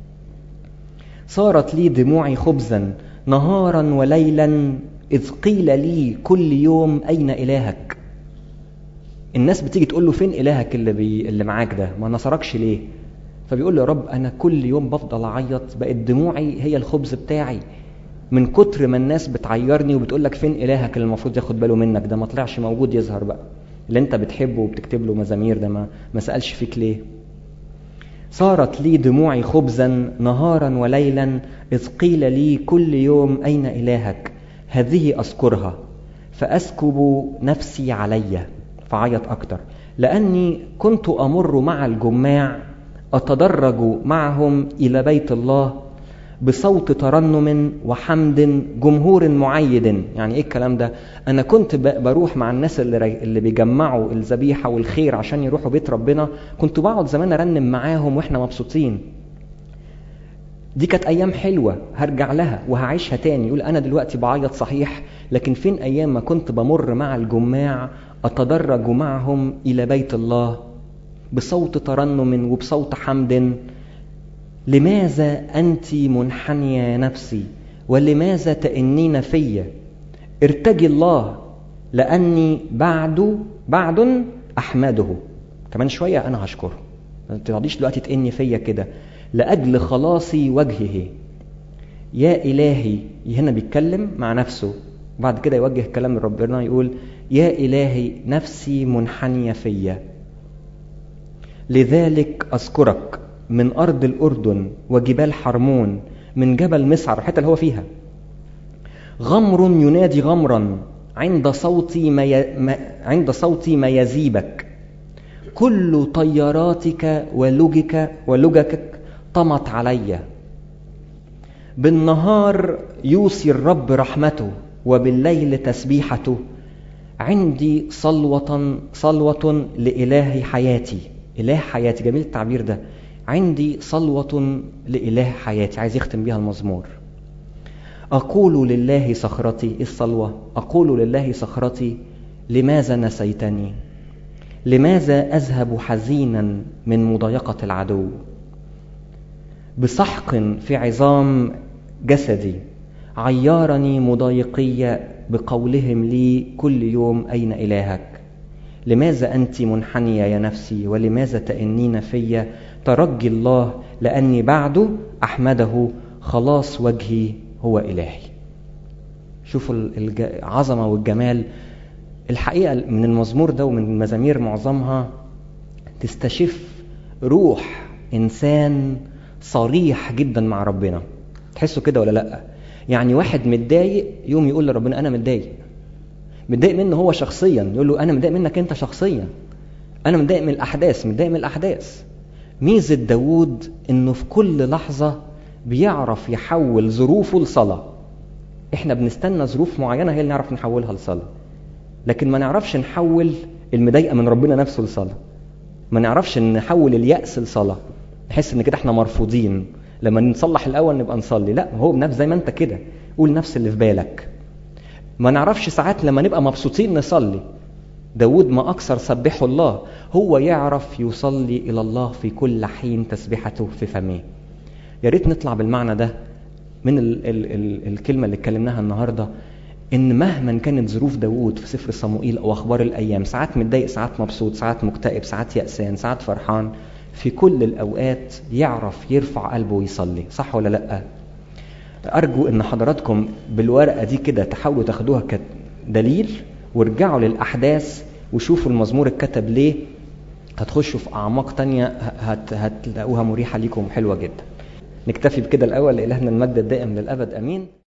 صارت لي دموعي خبزا نهارا وليلا إذ قيل لي كل يوم أين إلهك الناس بتيجي تقول له فين إلهك اللي, بي... اللي معاك ده ما نصركش ليه فبيقول له يا رب انا كل يوم بفضل اعيط بقت دموعي هي الخبز بتاعي من كتر ما الناس بتعيرني وبتقول لك فين الهك اللي المفروض ياخد باله منك ده ما طلعش موجود يظهر بقى اللي انت بتحبه وبتكتب له مزامير ده ما ما سالش فيك ليه صارت لي دموعي خبزا نهارا وليلا اذ قيل لي كل يوم اين الهك هذه اذكرها فاسكب نفسي علي فعيط اكتر لاني كنت امر مع الجماع اتدرج معهم الى بيت الله بصوت ترنم وحمد جمهور معيد يعني ايه الكلام ده انا كنت بروح مع الناس اللي اللي بيجمعوا الذبيحه والخير عشان يروحوا بيت ربنا كنت بقعد زمان ارنم معاهم واحنا مبسوطين دي كانت ايام حلوه هرجع لها وهعيشها تاني يقول انا دلوقتي بعيط صحيح لكن فين ايام ما كنت بمر مع الجماع اتدرج معهم الى بيت الله بصوت ترنم وبصوت حمد لماذا أنت منحنية نفسي ولماذا تئنين في ارتجي الله لأني بعد بعد أحمده كمان شوية أنا هشكره ما تقعديش دلوقتي تئني فيا كده لأجل خلاصي وجهه يا إلهي هنا بيتكلم مع نفسه بعد كده يوجه كلام ربنا يقول يا إلهي نفسي منحنية فيا لذلك أذكرك من أرض الأردن وجبال حرمون من جبل مسعر الحتة اللي هو فيها غمر ينادي غمرا عند صوتي ما ي... ما... عند صوتي ما يزيبك كل طياراتك ولجك ولجكك طمت علي بالنهار يوصي الرب رحمته وبالليل تسبيحته عندي صلوة صلوة لإله حياتي إله حياتي جميل التعبير ده عندي صلوة لإله حياتي عايز يختم بيها المزمور أقول لله صخرتي إيه الصلوة أقول لله صخرتي لماذا نسيتني لماذا أذهب حزينا من مضايقة العدو بسحق في عظام جسدي عيارني مضايقي بقولهم لي كل يوم أين إلهك لماذا أنت منحنية يا نفسي ولماذا تأنين في ترجي الله لأني بعد أحمده خلاص وجهي هو إلهي شوفوا العظمة والجمال الحقيقة من المزمور ده ومن المزامير معظمها تستشف روح إنسان صريح جدا مع ربنا تحسوا كده ولا لأ يعني واحد متضايق يوم يقول لربنا أنا متضايق متضايق منه هو شخصيا يقول له أنا متضايق منك أنت شخصيا أنا متضايق من الأحداث متضايق من الأحداث ميزة داوود إنه في كل لحظة بيعرف يحول ظروفه لصلاة إحنا بنستنى ظروف معينة هي اللي نعرف نحولها لصلاة لكن ما نعرفش نحول المضايقة من ربنا نفسه لصلاة ما نعرفش نحول اليأس لصلاة نحس إن كده إحنا مرفوضين لما نصلح الأول نبقى نصلي لا هو بنفس زي ما أنت كده قول نفس اللي في بالك ما نعرفش ساعات لما نبقى مبسوطين نصلي داود ما أكثر سبحه الله هو يعرف يصلي إلى الله في كل حين تسبحته في فمه يا ريت نطلع بالمعنى ده من ال ال ال الكلمة اللي اتكلمناها النهاردة إن مهما كانت ظروف داود في سفر صموئيل أو أخبار الأيام ساعات متضايق ساعات مبسوط ساعات مكتئب ساعات يأسان ساعات فرحان في كل الأوقات يعرف يرفع قلبه ويصلي صح ولا لأ أرجو إن حضراتكم بالورقة دي كده تحاولوا تاخدوها كدليل وارجعوا للأحداث وشوفوا المزمور اتكتب ليه هتخشوا في أعماق تانية هت هتلاقوها مريحة ليكم حلوة جدا نكتفي بكده الأول لإلهنا المجد الدائم للأبد أمين